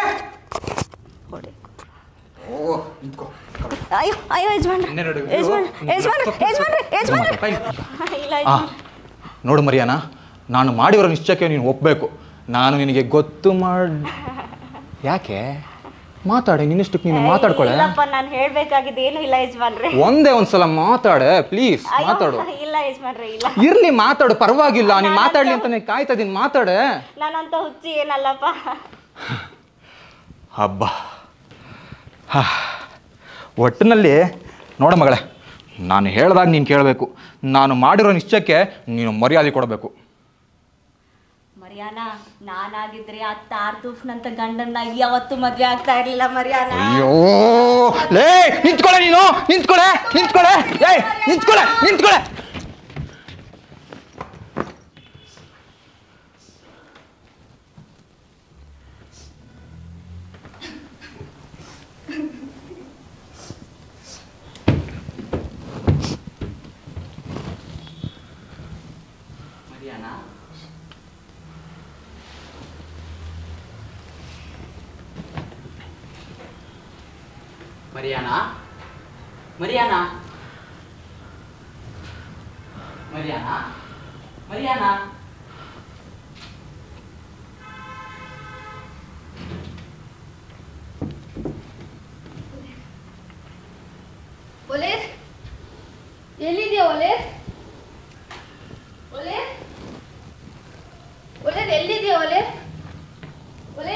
ಓ ನಿಂತ್ಕೋ ಅಯ್ಯೋ ಅಯ್ಯೋ ಯಜಮಾನ್ ಇನ್ನೆರಡು ಯಜಮಾನ್ ಯಜಮಾನ್ ಯಜಮಾನ್ ಯಜಮಾನ್ ಇಲ್ಲ ಆ, ಯಜಮಾನ್. ನೋಡು ಮರಿಯಾನ ನಾನು ಮಾಡಿರೋ ನಿಶ್ಚಯಕ್ಕೆ ನೀನು ಒಪ್ಪಬೇಕು ನಾನು ನಿನಗೆ ಗೊತ್ತು ಮಾಡ್ ಯಾಕೆ ಮಾತಾಡೆ ನಿನ್ನಷ್ಟಕ್ಕೆ ನೀನು ಮಾತಾಡ್ಕೊಳ್ಳೆ ಇಲ್ಲಪ್ಪ ನಾನು ಹೇಳ್ಬೇಕಾಗಿದ್ದು ಏನು ಇಲ್ಲ ಯಜಮಾನ್ರೆ ಒಂದೇ ಒಂದ್ಸಲ ಮಾತಾಡೆ ಪ್ಲೀಸ್ ಅಯ್ಯೋ, ಮಾತಾಡು ಇಲ್ಲ ಯಜಮಾನ್ರೆ ಇಲ್ಲ ಇರ್ಲಿ ಮಾತಾಡು ಪರವಾಗಿಲ್ಲ ನೀನು ಮಾತಾಡ್ಲಿ ಅಂತಾನೆ ಕಾಯ್ತಾ ಇದೀನಿ ಮಾತಾಡೆ ನಾನಂತ ಹುಚ್ಚಿ ಏನಲ್ಲಪ್ಪ ಹಬ್ಬ ಹಾ. ಒಟ್ಟಿನಲ್ಲಿ ನೋಡ ಮಗಳೇ ನಾನು ಹೇಳ್ದಾಗ ನೀನು ಕೇಳಬೇಕು ನಾನು ಮಾಡಿರೋ ನಿಶ್ಚಯಕ್ಕೆ ನೀನು ಮರ್ಯಾದೆ ಕೊಡಬೇಕು ಮರಿಯಾನ ನಾನಾಗಿದ್ರೆ ಆ ತಾರ್ತೂಫ್ನಂತ ಗಂಡನ್ನ ಯಾವತ್ತೂ ಮದ್ವೆ ಆಗ್ತಾ ಇರ್ಲಿಲ್ಲ ಮರಿಯಾನ ಅಯ್ಯೋ ಲೇ ನಿಂತ್ಕೊಳೆ ನೀನು ನಿಂತ್ಕೊಳೆ ನಿಂತ್ಕೊಳೆ ಲೇ ನಿಂತ್ಕೊಳೆ ನಿಂತ್ಕೊಳೆ ಮರಿಯಾಣ ಮರಿಯಾಣ ಮರಿಯಾಣ ಮರಿಯಾಣ ಒಲೆ ಎಲ್ಲಿದ್ಯಾ ಒಲೆ ಒಲೆ ಒಲೆ ಎಲ್ಲಿದ್ಯಾ ಒಲೆ ಒಲೆ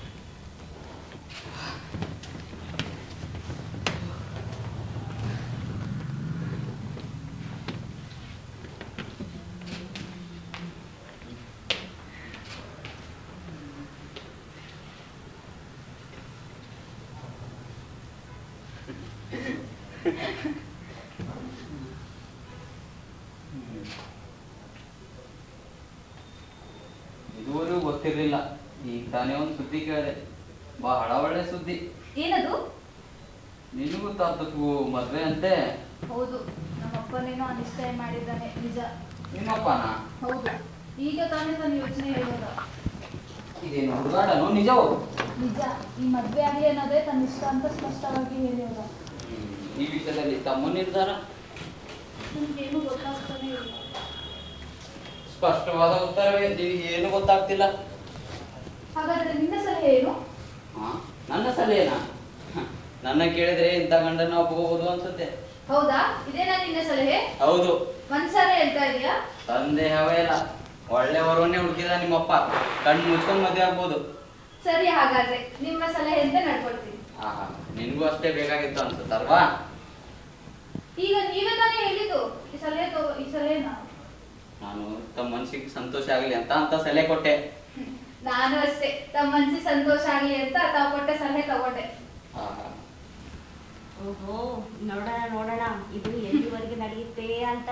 ಇದುವರೆಗೂ ಗೊತ್ತಿರಲಿಲ್ಲ ಈಗ ತಾನೇ ಒಂದು ಸುದ್ದಿ ಕೇಳಿದೆ ಬಹಳ ಒಳ್ಳೆ ಸುದ್ದಿ ಏನದು ನಿನಗೂ ತಾತಕ್ಕೂ ಮದ್ವೆ ಅಂತೆ ಹೌದು ನಮ್ಮಪ್ಪನೇನೋ ನಿಶ್ಚಯ ಮಾಡಿದ್ದಾನೆ ನಿಜ ನಿಮ್ಮಪ್ಪನ ಹೌದು ಈಗ ತಾನೇ ನಾನು ಯೋಚನೆ ಹೇಳಿದ ಇದೇನು ಹುಡುಗಾಡನು ನಿಜವು ನಿಜ ಈ ಮದ್ವೆ ಆಗಲಿ ಅನ್ನೋದೇ ತನ್ನ ಇಷ್ಟ ಅಂತ ಸ್ಪಷ್ಟವಾಗಿ ಹೇಳಿದ ಈ ವಿಷಯದಲ್ಲಿ ತಮ್ಮ ನಿರ್ಧಾರ ನನ್ಗೇನು ಗೊತ್ತಾಗ್ತಾನೆ ಇಲ್ಲ ಸ್ಪಷ್ಟವಾದ ಉತ್ತರವೇ ನಿನಗೆ ಏನು ಗೊತ್ತಾಗ್ತಿಲ್ಲ ಹಾಗಾದ್ರೆ ನಿನ್ನ ಸಲಹೆ ಏನು ಹಾ ನನ್ನ ಸಲಹೆನಾ ಹ, ನನ್ನ ಕೇಳಿದ್ರೆ ಇಂಥ ಗಂಡನ ಒಪ್ಕೋಬಹುದು ಅನ್ಸುತ್ತೆ ಹೌದಾ ಇದೇನಾ ನಿನ್ನ ಸಲಹೆ ಹೌದು ಒಂದ್ಸಾರಿ ಹೇಳ್ತಾ ಇದೀಯಾ ಸಂದೇಹವೇ ಇಲ್ಲ ಒಳ್ಳೆಯವರನ್ನೇ ಹುಡುಕಿದ ನಿಮ್ಮಪ್ಪ ಕಣ್ಣು ಮುಚ್ಕೊಂಡು ಮದುವೆ ಆಗ್ಬೋದು ಸರಿ ಹಾಗಾದ್ರೆ ನಿಮ್ಮ ಸಲಹೆ ಅಂತ ನಡ್ಕೊಳ್ತೀನಿ ಆಹಾ ನಿನಗೂ ಅಷ್ಟೇ ಬೇಕಾಗಿತ್ತು ಅನ್ಸುತ್ತಲ್ವಾ ಈಗ ನೀವೇ ತಾನೇ ಹೇಳಿದ್ದು ಈ ಸಲಹೆ ತಗೋ ಈ ಸಲಹೆನ ನಾನು ತಮ್ಮ ಮನಸ್ಸಿಗೆ ಸಂತೋಷ ಆಗಲಿ ಅಂತ ಅಂತ ಸಲಹೆ ಕೊಟ್ಟೆ ಹ್ಮ್. ನಾನು ಅಷ್ಟೇ ತಮ್ಮ ಮನ್ಸಿಗೆ ಸಂತೋಷ ಆಗ್ಲಿ ಅಂತ ತಾವು ಕೊಟ್ಟ ಸಲಹೆ ತಗೊಂಡೆ ಆಹಾ ಓಹೋ ನೋಡೋಣ ನೋಡೋಣ ಇದು ಎಲ್ಲಿವರೆಗೆ ನಡೆಯುತ್ತೆ ಅಂತ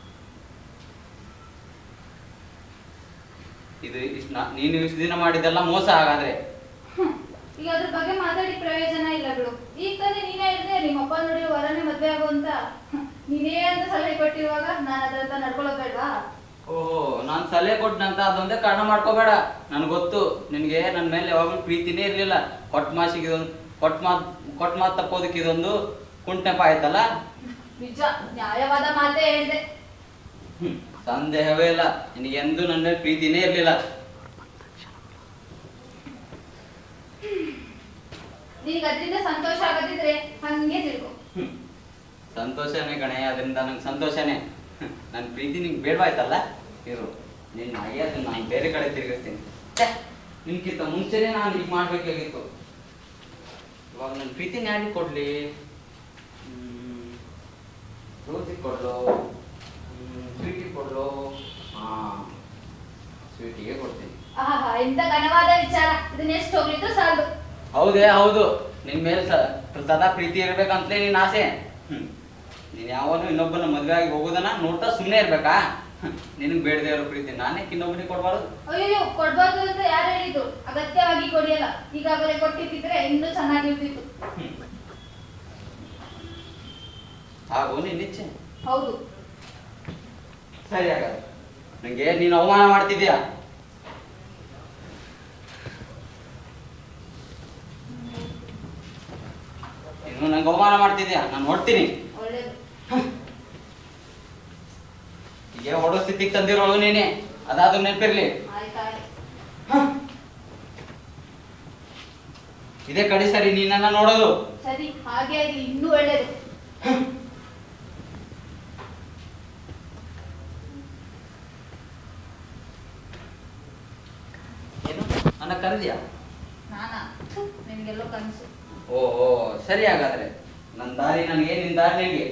ಇದು ಇಷ್ಟು ನಾ- ನೀನು ಇಷ್ಟು ದಿನ ಮಾಡಿದ್ದೆಲ್ಲ ಮೋಸ ಹಾಗಾದ್ರೆ ಹ್ಮ್. ಈಗ ಅದ್ರ ಬಗ್ಗೆ ಮಾತಾಡಿ ಪ್ರಯೋಜನ ಇಲ್ಲ ಬಿಡು ಈಗ ತಾನೇ ನೀನೇ ಹೇಳಿದೆ ನಿಮ್ಮ ಅಪ್ಪ ನೋಡಿ ವರನೇ ಮದ್ವೆ ಆಗು ಅಂತ ಹ್ಮ್. ನೀನೇ ಅಂತ ಸಲಹೆ ಕೊಟ್ಟಿರುವಾಗ ನಾನು ಅದ್ರಂತ ನಡ್ಕೊಳ್ಳೋದ್ ಬೇಡ್ವಾ ಓಹೋ ನಾನು ಸಲಹೆ ಕೊಟ್ಟನಂತ ಅದೊಂದೇ ಕಾರಣ ಮಾಡ್ಕೋಬೇಡ ನನಗೆ ಗೊತ್ತು ನಿನಗೆ ನನ್ನ ಮೇಲೆ ಯಾವಾಗಲೂ ಪ್ರೀತಿನೇ ಇರಲಿಲ್ಲ ಕೊಟ್ಟ ಮಾಸಿಗೆ ಇದೊಂದು ಕೊಟ್ಟ ಮಾತು ಕೊಟ್ಟ ಮಾತು ತಪ್ಪೋದಕ್ಕೆ ಇದೊಂದು ಕುಂಟೆಪ ಆಯ್ತಲ್ಲ ನಿಜ ನ್ಯಾಯವಾದ ಮಾತೇ ಹೇಳ್ದೆ ಹ್ಮ್. ಸಂದೇಹವೇ ಇಲ್ಲ ನಿನಗೆ ಎಂದೂ ನನ್ನ ಮೇಲೆ ಪ್ರೀತಿನೇ ಇರಲಿಲ್ಲ ನಿನಗೆ ಅದರಿಂದ ಸಂತೋಷ ಆಗದಿದ್ರೆ ಹಂಗೆ ತಿಳ್ಕೊ ಸಂತೋಷನೇ ಕಣೆ ಅದರಿಂದ ನಂಗೆ ಸಂತೋಷನೇ ನನ್ನ ಪ್ರೀತಿ ನಿಂಗೆ ಬೇಡವಾಯ್ತಲ್ಲ ಇರು ನಿನ್ನ ಹಾಗೆ ಅದನ್ನ ನಾನು ಬೇರೆ ಕಡೆ ತಿರುಗಿಸ್ತೀನಿ ಛೆ, ನಿನ್ಕಿಂತ ಮುಂಚೆನೇ ನಾನು ಈಗ ಮಾಡ್ಬೇಕಾಗಿತ್ತು ಇವಾಗ ನನ್ನ ಪ್ರೀತಿನ ಯಾರಿಗೆ ಕೊಡ್ಲಿ ರೋಸಿಗೆ ಕೊಡ್ಲು ಸ್ವೀಟಿಗೆ ಕೊಡ್ಲು ಹಾ ಸ್ವೀಟಿಗೆ ಕೊಡ್ತೀನಿ ಆಹಾ ಎಂತ ಘನವಾದ ವಿಚಾರ ಇದನ್ನ ಎಷ್ಟು ಹೋಗ್ಲಿದ್ದು ಸಾಲದು ಹೌದೇ ಹೌದು ನಿನ್ ಮೇಲೆ ಸ- ಸದಾ ಪ್ರೀತಿ ಇರ್ಬೇಕಂತಲೇ ನಿನ್ನ ಆಸೆ ಹ್ಮ್. ನೀನ್ ಯಾವನು ಇನ್ನೊಬ್ಬನ ಮದ್ವೆ ಆಗಿ ಹೋಗೋದನ್ನ ನೋಡ್ತಾ ಸುಮ್ಮನೆ ಇರ್ಬೇಕಾ ನಿನಗ್ ಬೇಡದೇ ಇರೋ ಪ್ರೀತಿ ನಾನೇ ಇನ್ನೊಬ್ಬನಿಗೆ ಕೊಡ್ಬಾರ್ದು ಅಯ್ಯೋ ಕೊಡ್ಬಾರ್ದು ಅಂತ ಯಾರು ಹೇಳಿದ್ದು ಅಗತ್ಯವಾಗಿ ಕೊಡಿಯಲ್ಲ ಈಗಾಗಲೇ ಕೊಟ್ಟಿದ್ದಿದ್ರೆ ಇನ್ನೂ ಚೆನ್ನಾಗಿರ್ತಿತ್ತು ಹಾಗೂ ನಿನ್ನ ಇಚ್ಛೆ ಹೌದು ಸರಿ ಹಾಗಾದ್ರೆ ನಂಗೆ ನೀನು ಅವಮಾನ ಮಾಡ್ತಿದ್ಯಾ ಇನ್ನು ನಂಗೆ ಅವಮಾನ ಮಾಡ್ತಿದ್ಯಾ ನಾನು ಹೊಡ್ತೀನಿ ಒಳ್ಳೇದು ಈಗ ಹೊಡೋ ಸ್ಥಿತಿಗೆ ತಂದಿರೋಳು ನೀನೆ ಅದಾದ್ರೂ ನೆನಪಿರ್ಲಿ ಆಯ್ತಾಯ್ತು ಇದೇ ಕಡೆ ಸರಿ ನೀನನ್ನ ನೋಡೋದು ಸರಿ ಹಾಗೆ ಆಗ್ಲಿ ಇನ್ನೂ ಒಳ್ಳೇದು ಏನು ನನ್ನ ಕರೆದ್ಯಾ ನಾನಾ ಥು, ನಿನ್ಗೆಲ್ಲೋ ಕನಸು ಓ ಓ ಸರಿ ಹಾಗಾದ್ರೆ ನನ್ನ ದಾರಿ ನನಗೆ ನಿನ್ನ ದಾರಿ ನಿನಗೆ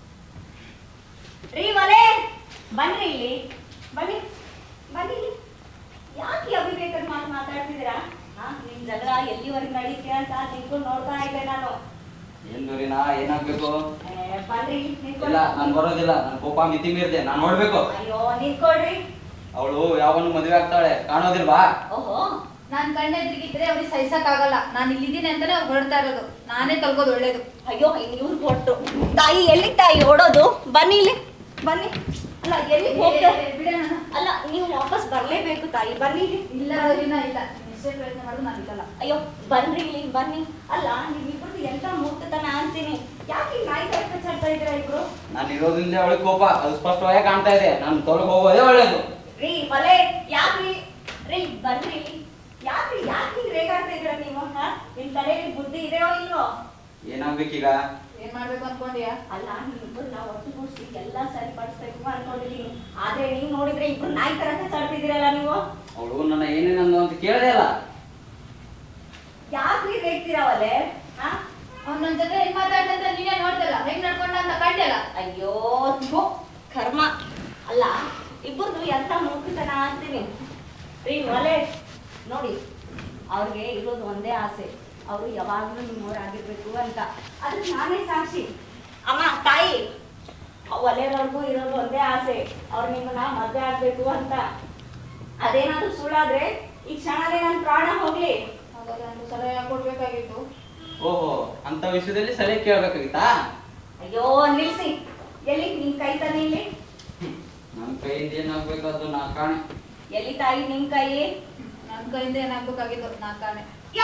ರೀ ಒಲೆ ಬನ್ರಿ ಇಲ್ಲಿ ಬನ್ನಿ ಬನ್ನಿ ಇಲ್ಲಿ. ಯಾಕೆ ಅವಿವೇಕದ ಮಾತು ಮಾತಾಡ್ತಿದ್ದೀರಾ ಹಾ ನಿಮ್ ಜಗಳ ಎಲ್ಲಿವರೆಗೆ ನಡೀತೀರ ಅಂತ ನಿಂತ್ಕೊಂಡು ನೋಡ್ತಾ ಇದ್ದೆ ನಾನು ಏನ್ ದೂರಿನಾ ಏನಾಗ್ಬೇಕು ಏ, ಬನ್ರಿ ಇಲ್ಲ ನಿಂತ್ಕೊಳ್ಳಿ ನಾನು ಬರೋದಿಲ್ಲ ನನ್ನ ಕೋಪ ಮಿತಿ ಮೀರಿದೆ ನಾನು ನೋಡ್ಬೇಕು ಅಯ್ಯೋ ನಿಂತ್ಕೊಳ್ರಿ ಅವಳು ಯಾವನು ಮದುವೆ ಆಗ್ತಾಳೆ ಕಾಣೋದಿಲ್ವಾ ಓಹೋ ನಾನ್ ಕಣ್ಣೆದ್ರಿಗಿದ್ರೆ ಅವ್ರಿಗೆ ಸಹಿಸಕ್ ಆಗಲ್ಲ ನಾನು ಇಲ್ಲಿದ್ದೀನಿ ಅಂತಾನೆ ಅವ್ರು ಹೊರಡ್ತಾ ಇರೋದು ನಾನೇ ತಲ್ಗೋದು ಒಳ್ಳೇದು ಅಯ್ಯೋ ಇವ್ರು ಕೊಟ್ಟು ತಾಯಿ ಎಲ್ಲಿ ತಾಯಿ ಓಡೋದು ಬನ್ನಿ ಇಲ್ಲಿ ಬನ್ನಿ ಅಲ್ಲ ಎಲ್ಲಿ ಹೋಗ್ತಾ ಏ, ಬಿಡೋಣ ಅಲ್ಲ ನೀವು ವಾಪಸ್ ಬರ್ಲೇಬೇಕು ತಾಯಿ ಬನ್ನಿ ಇಲ್ಲಿ ಇಲ್ಲ ಗೌರಿನ ಇಲ್ಲ ನೀನ್ ಎಷ್ಟೇ ಪ್ರಯತ್ನ ಮಾಡಿದ್ರು ನಾನು ಇಲ್ಲಲ್ಲ ಅಯ್ಯೋ ಬನ್ರಿ ಇಲ್ಲಿ ಬನ್ನಿ ಅಲ್ಲ ನೀವಿಬ್ರು ಇಬ್ರದ್ದು ಎಂತ ಮೂರ್ತತನ ಅಂತೀನಿ ಯಾಕೆ ಈ ನಾಯಿ ತರ ಕಚ್ಚಾಡ್ತಾ ಇದ್ದೀರಾ ಇಬ್ರು ನಾನು ಇರೋದ್ರಿಂದ ಅವಳಿಗೆ ಕೋಪ ಅದು ಸ್ಪಷ್ಟವಾಗಿ ಕಾಣ್ತಾ ಇದೆ ನಾನು ತೊಲಗಿ ಹೋಗೋದೇ ಒಳ್ಳೇದು ರೀ ಬಲೆ ಯಾಕ್ರಿ ರೀ ಬನ್ರಿ ಯಾಕ್ರಿ ಯಾಕೆ ಹಿಂಗ್ ರೇಗಾಡ್ತಾ ಇದ್ದೀರಾ ನೀವು ಹಾ ನಿಮ್ ತಲೆಯಲ್ಲಿ ಬುದ್ಧಿ ಇದೆಯೋ ಇಲ್ವೋ ಏನಾಗ್ಬೇಕೀಗ ಏನ್ ಮಾಡ್ಬೇಕು ಅನ್ಕೊಂಡ್ಯಾ ಅಲ್ಲ ನಿಮ್ಮಿಬ್ರು ನಾವು ಒಟ್ಟುಗೂಡಿಸಿ ಎಲ್ಲ ಸರಿಪಡಿಸ್ಬೇಕು ಅನ್ಕೊಂಡಿದೀನಿ ಆದ್ರೆ ನೀವ್ ನೋಡಿದ್ರೆ ಇಬ್ರು ನಾಯಿ ತರ ಕಚ್ಚಾಡ್ತಿದ್ದೀರಲ್ಲ ನೀವು ಅವಳು ನನ್ನ ಏನೇನಂದು ಅಂತ ಕೇಳದೆ ಅಲ್ಲ ಯಾಕ್ರಿ ರೇಗ್ತೀರಾವಲೆ ಹಾ ಅವ್ನ ನನ್ ಜೊತೆ ಹೆಂಗ್ ಮಾತಾಡ್ದಂತ ನೀನೇ ನೋಡ್ದಲ್ಲ ಹೆಂಗ್ ನಡ್ಕೊಂಡ ಅಂತ ಕಂಡಲ್ಲ ಅಯ್ಯೋ ಥು, ಕರ್ಮ ಅಲ್ಲ ಇಬ್ಬರದು ಎಂತ ಮೂರ್ಖತನ ಅಂತೀನಿ ರೀ ಒಲೆ ನೋಡಿ ಅವ್ರಿಗೆ ಇರೋದು ಒಂದೇ ಆಸೆ ಅವರು ಯಾವಾಗಲೂ ನಿಮ್ಮವ್ರಾಗಿರ್ಬೇಕು ಅಂತ ಅದಕ್ಕೆ ನಾನೇ ಸಾಕ್ಷಿ ಅಮ್ಮ ತಾಯಿ ಒಲೆಯವ್ರಿಗೂ ಇರೋದು ಒಂದೇ ಆಸೆ ಅವ್ರು ನಿಮ್ಮನ್ನ ಮದುವೆ ಆಗ್ಬೇಕು ಅಂತ ಅದೇನಾದ್ರೂ ಸುಳ್ಳಾದ್ರೆ ಈ ಕ್ಷಣನೇ ನನ್ನ ಪ್ರಾಣ ಹೋಗ್ಲಿ ಹಾಗಾದ್ರೆ ನಾನು ಸಲಹೆ ಕೊಡ್ಬೇಕಾಗಿತ್ತು ಓಹೋ ಅಂತ ವಿಷಯದಲ್ಲಿ ಸಲಹೆ ಕೇಳ್ಬೇಕಾಗಿತ್ತಾ ಅಯ್ಯೋ ನಿಲ್ಸಿ ಎಲ್ಲಿ ನಿಮ್ ಕೈ ತಾನೆ ಇಲ್ಲಿ ನನ್ನ ಕೈಯಿಂದ ಏನಾಗ್ಬೇಕಾದ್ದು ನಾ ಕಾಣೆ ಎಲ್ಲಿ ತಾಯಿ ನಿಮ್ ಕೈ ನನ್ ಕೈಯಿಂದ ಏನಾಗ್ಬೇಕಾಗಿತ್ತು ನಾ ಕಾಣೆ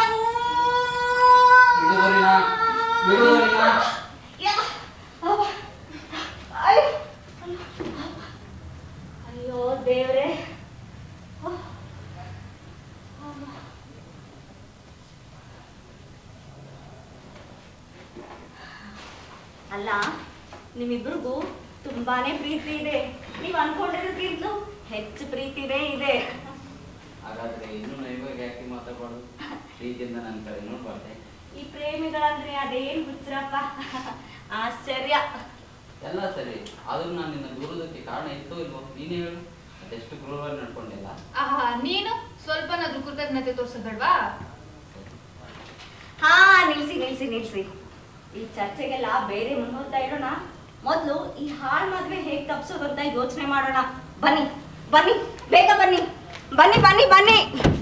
ಬಿಡುವರಿನ ಬಿಡುವರಿನ ಅಯ್ಯೋ ದೇವ್ರೆ ಅಲ್ಲ ನಿಮ್ಮಿಬ್ರಿಗೂ ತುಂಬಾನೇ ಪ್ರೀತಿ ಇದೆ ನೀವ್ ಅನ್ಕೊಂಡಿರೋದ್ಕಿಂತಲೂ ಹೆಚ್ಚು ಪ್ರೀತಿನೇ ಇದೆ ಹಾಗಾದ್ರೆ ಇನ್ನು ನೈವಾಗ ಯಾಕೆ ಮಾತಾಡ್ಬಾರ್ದು ಪ್ರೀತಿಯಿಂದ ನನ್ನ ಕಡೆ ನೋಡ್ಬಾರ್ದೆ ಈ ಪ್ರೇಮಿಗಳಂದ್ರೆ ಅದೇನ್ ಹುಚ್ಚರಪ್ಪ ಆಶ್ಚರ್ಯ ಎಲ್ಲ ಸರಿ ಆದ್ರೂ ನಾನು ನಿನ್ನ ದೂರದಕ್ಕೆ ಕಾರಣ ಇತ್ತೋ ಇಲ್ವೋ ನೀನೇ ಹೇಳು ಅದೆಷ್ಟು ಕ್ರೂರವಾಗಿ ನಡ್ಕೊಂಡಿಲ್ಲ ಆಹಾ ನೀನು ಸ್ವಲ್ಪನಾದ್ರೂ ಕೃತಜ್ಞತೆ ತೋರ್ಸಬೇಡ್ವಾ ಹಾ ನಿಲ್ಸಿ ನಿಲ್ಸಿ ನಿಲ್ಸಿ ಈ ಚರ್ಚೆಗೆಲ್ಲ ಬೇರೆ ಮುಹೂರ್ತ ಇಡೋಣ ಮೊದಲು ಈ ಹಾಳ್ ಮದ್ವೆ ಹೇಗ್ ತಪ್ಸೋದು ಅಂತ ಯೋಚನೆ ಮಾಡೋಣ ಬನ್ನಿ ಬನ್ನಿ ಬೇಗ ಬನ್ನಿ ಬನ್ನಿ ಬನ್ನಿ ಬನ್ನಿ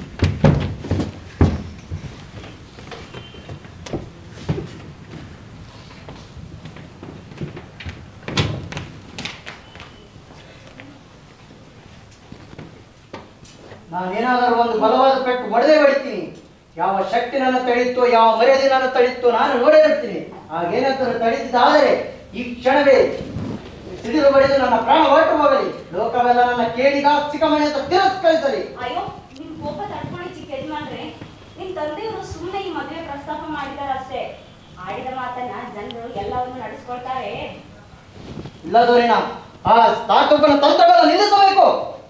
ನಾನೇನಾದರೂ ಒಂದು ಬಲವಾದ ಪೆಟ್ಟು ಹೊಡೆದೇ ಹೊಡಿತೀನಿ ಯಾವ ಶಕ್ತಿ ನನ್ನ ತಡೀತೋ ಯಾವ ಮರ್ಯಾದೆ ನನ್ನ ತಡೀತೋ ನಾನು ನೋಡೇ ಇರ್ತೀನಿ ಹಾಗೇನಾದರೂ ತಡೀತಿದ್ದಾದರೆ ಈ ಕ್ಷಣವೇ ಸಿಡಿಲು ಬಡಿದು ನನ್ನ ಪ್ರಾಣ ಹೊರಟು ಹೋಗಲಿ ಲೋಕವೆಲ್ಲ ನನ್ನ ಕೇಳಿಗಾಸ್ತಿಕ ಮನೆ ಅಂತ ತಿರಸ್ಕರಿಸಲಿ ಅಯ್ಯೋ ನಿಮ್ ಕೋಪ ತಡ್ಕೊಳ್ಳಿ ಚಿಕ್ಕ ಯಜಮಾನ್ರೆ ನಿಮ್ ತಂದೆಯವರು ಸುಮ್ಮನೆ ಈ ಮದುವೆ ಪ್ರಸ್ತಾಪ ಮಾಡಿದಾರೆ ಅಷ್ಟೇ ಆಡಿದ ಮಾತನ್ನ ಜನರು ಎಲ್ಲವನ್ನು ನಡೆಸ್ಕೊಳ್ತಾರೆ ಇಲ್ಲ ದೂರಿನ ಆ ಸ್ಟಾರ್ಟಪ್ಪನ ತಂತ್ರಗಳನ್ನು ನಿಲ್ಲಿಸಬೇಕು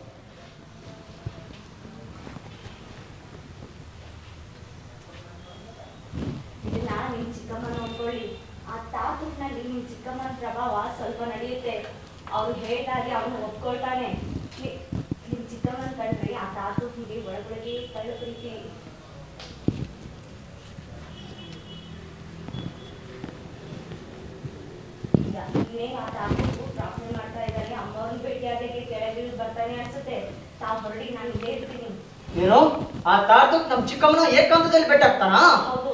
ಇದನ್ನ ನಿಮ್ ಚಿಕ್ಕಮ್ಮ ನೋಡ್ಕೊಳ್ಳಿ ಆ ತಾತೂಟ್ನಲ್ಲಿ ನಿಮ್ ಚಿಕ್ಕಮ್ಮನ ಪ್ರಭಾವ ಸ್ವಲ್ಪ ನಡೆಯುತ್ತೆ ಅವ್ರು ಹೇಳ್ದಾಗೆ ಅವನು ಒಪ್ಕೊಳ್ತಾನೆ ನಿ- ನಿಮ್ ಚಿಕ್ಕಮ್ಮನ ಕಂಡ್ರೆ ಆ ತಾತೂಟ್ನಿಗೆ ಒಳಗೊಳಗೆ ಕಳ್ಳ ಪ್ರೀತಿ ಈಗ ಇನ್ನೇನು ಆ ತಾತೂಟು ಪ್ರಾರ್ಥನೆ ಮಾಡ್ತಾ ಇದ್ದಾನೆ ಅಮ್ಮವ್ರನ್ನ ಭೇಟಿಯಾದಾಗೆ ಕೆಳಗಿಳಿದು ಬರ್ತಾನೆ ಅನ್ಸುತ್ತೆ ತಾವು ಹೊರಡಿ ನಾನು ಇಲ್ಲೇ ಇರ್ತೀನಿ ಏನು ಆ ತಾರ್ತುಕ್ ನಮ್ಮ ಚಿಕ್ಕಮ್ಮನ ಏಕಾಂತದಲ್ಲಿ ಬೆಟ್ಟಾಗ್ತಾನಾ ಹೌದು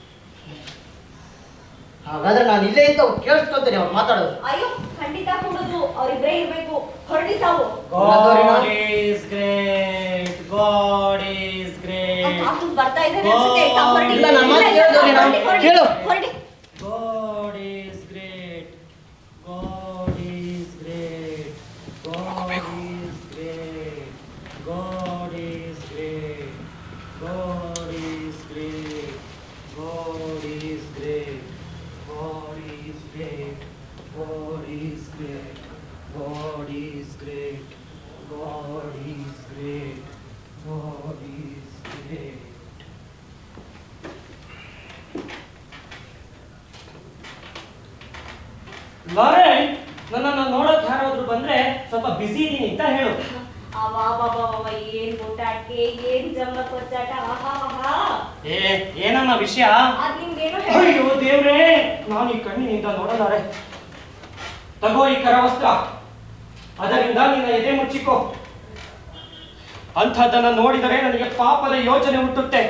ಹಾಗಾದ್ರೆ ನಾನು ಇಲ್ಲೇ ಅಂತ ಕೇಳಿಸ್ಕೊತೇನೆ ಅವ್ರು ಮಾತಾಡೋದು ಅಯ್ಯೋ ಖಂಡಿತ ಕೊಡುದು ಅವ್ರಿಬ್ರೇ ಇರ್ಬೇಕು ಹೊರಡಿ ತಾವು God is great. God is great. ಕಾತು ಬರ್ತಾ ಇದ್ದಾರೆ ಅನ್ಸುತ್ತೆ ತಾವು ಹೊರಡಿ ಇಲ್ಲ, ನನ್ನ ಮಾತು ಇಲ್ಲ, ಇಲ್ಲ, ಕೇಳು, ಹೊರಡಿ, ಹೊರಡಿ, ಕೇಳು. ಹೊರಡಿ God is great. God is great. God is great. God is great. God is great. God is great. God is great. God is great. God is great. God is great. God is great. Lauren ನನ್ನನ್ನು ನೋಡಕ್ ಯಾರಾದ್ರೂ ಬಂದ್ರೆ ಸ್ವಲ್ಪ ಬಿಸಿ ಇದೀನಿ ಅಂತ ಹೇಳು ಅವಾಬಾಬಾಬಾ ಏನ್ ಊಟಾಟಕ್ಕೆ ಏನ್ ಜಂಬ ಕೊಚ್ಚಾಟ ಆಹಾಹಾ ಏ ಏನಮ್ಮ ವಿಷಯ ಅದ್ ನಿಮ್ಗೇನೋ ಅಯ್ಯೋ ದೇವ್ರೇ ನಾನು ಈ ಕಣ್ಣಿನಿಂದ ನೋಡಲಾರೆ ತಗೋ ಈ ಕರವಸ್ತ್ರ ಅದರಿಂದ ನಿನ್ನ ಎದೆ ಮುಚ್ಚಿಕೋ ಅಂಥದ್ದನ್ನ ನೋಡಿದರೆ ನನಗೆ ಪಾಪದ ಯೋಚನೆ ಹುಟ್ಟುತ್ತೆ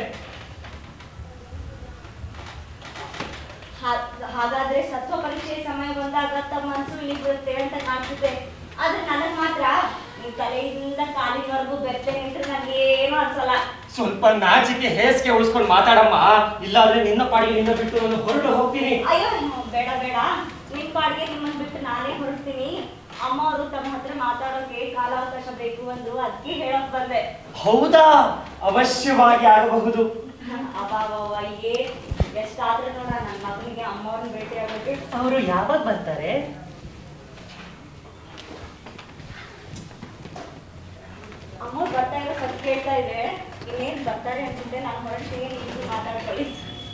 ಹಾ- ಹಾಗಾದ್ರೆ ಸತ್ವ ಪರೀಕ್ಷೆ ಸಮಯ ಬಂದಾಗ ತಮ್ಮ ಮನಸ್ಸು ಇಳಿಬಿಡುತ್ತೆ ಅಂತ ಕಾಣಿಸುತ್ತೆ ಆದ್ರೆ ನನಗ್ ಮಾತ್ರ ನಿಮ್ ತಲೆಯಿಂದ ಕಾಲಿನವರೆಗೂ ಬೆತ್ತೆ ನಿಂತ್ರೆ ನನ್ಗೆ ಏನು ಅನ್ಸಲ್ಲ ಸ್ವಲ್ಪ ನಾಚಿಕೆ ಹೇಸಿಗೆ ಉಳಿಸ್ಕೊಂಡು ಮಾತಾಡಮ್ಮ ಇಲ್ಲಾಂದ್ರೆ ನಿನ್ನ ಪಾಡಿಗೆ ನಿನ್ನ ಬಿಟ್ಟು ನಾನು ಹೊರಟು ಹೋಗ್ತೀನಿ ಅಯ್ಯೋ ಬೇಡ ಬೇಡ ನಿಮ್ ಪಾಡಿಗೆ ನಿಮ್ಮನ್ನ ಬಿಟ್ಟು ನಾನೇ ಹೊರಡ್ತೀನಿ ಅಮ್ಮ ಅವರು ತಮ್ಮ ಹತ್ರ ಮಾತಾಡೋಕೆ ಕಾಲಾವಕಾಶ ಬೇಕು ಒಂದು ಅದಕ್ಕೆ ಹೇಳಕ್ ಬಂದೆ ಹೌದಾ ಅವಶ್ಯವಾಗಿ ಆಗಬಹುದು ಅಬ್ಬಾಬವ್ವ ಏ ಎಷ್ಟಾದ್ರೂ ನೋಡ ನನ್ನ ಮಗನಿಗೆ ಅಮ್ಮವ್ರನ್ನ ಭೇಟಿ ಆಗೋಕೆ ಅವರು ಯಾವಾಗ ಬರ್ತಾರೆ ಅಮ್ಮ ಬರ್ತಾ ಇರೋ ಸತ್ ಕೇಳ್ತಾ ಇದೆ ಇನ್ನೇನ್ ಬರ್ತಾರೆ ಅನ್ಸುತ್ತೆ ನಾನು ಹೊರಡ್ತೀನಿ ನೀವು ಮಾತಾಡ್ಕೊಳ್ಳಿ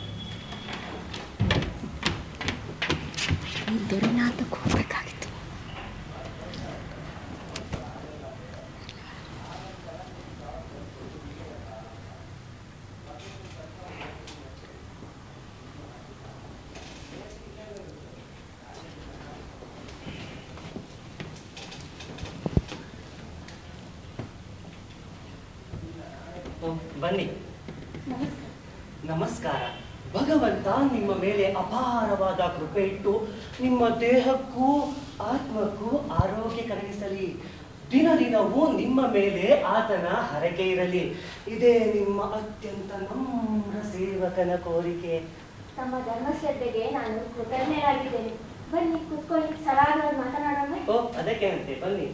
ಓ, ಬನ್ನಿ ನಮಸ್ಕಾರ ಭಗವಂತ ನಿಮ್ಮ ಮೇಲೆ ಅಪಾರವಾದ ಕೃಪೆ ಇಟ್ಟು ನಿಮ್ಮ ದೇಹಕ್ಕೂ ಆತ್ಮಕ್ಕೂ ಆರೋಗ್ಯ ಕರಗಿಸಲಿ ದಿನ ದಿನವೂ ನಿಮ್ಮ ಮೇಲೆ ಆತನ ಹರಕೆ ಇರಲಿ ಇದೇ ನಿಮ್ಮ ಅತ್ಯಂತ ನಮ್ರ ಸೇವಕನ ಕೋರಿಕೆ ತಮ್ಮ ಧರ್ಮಶ್ರದ್ಧೆಗೆ ನಾನು ಕೃತಜ್ಞರಾಗಿದ್ದೇನೆ ಬನ್ನಿ ಕೂತ್ಕೊಳ್ಳಿ ಸರಾಗವಾಗಿ ಮಾತನಾಡೋಣ ಓ ಅದಕ್ಕೆ ಅಂತೆ ಬನ್ನಿ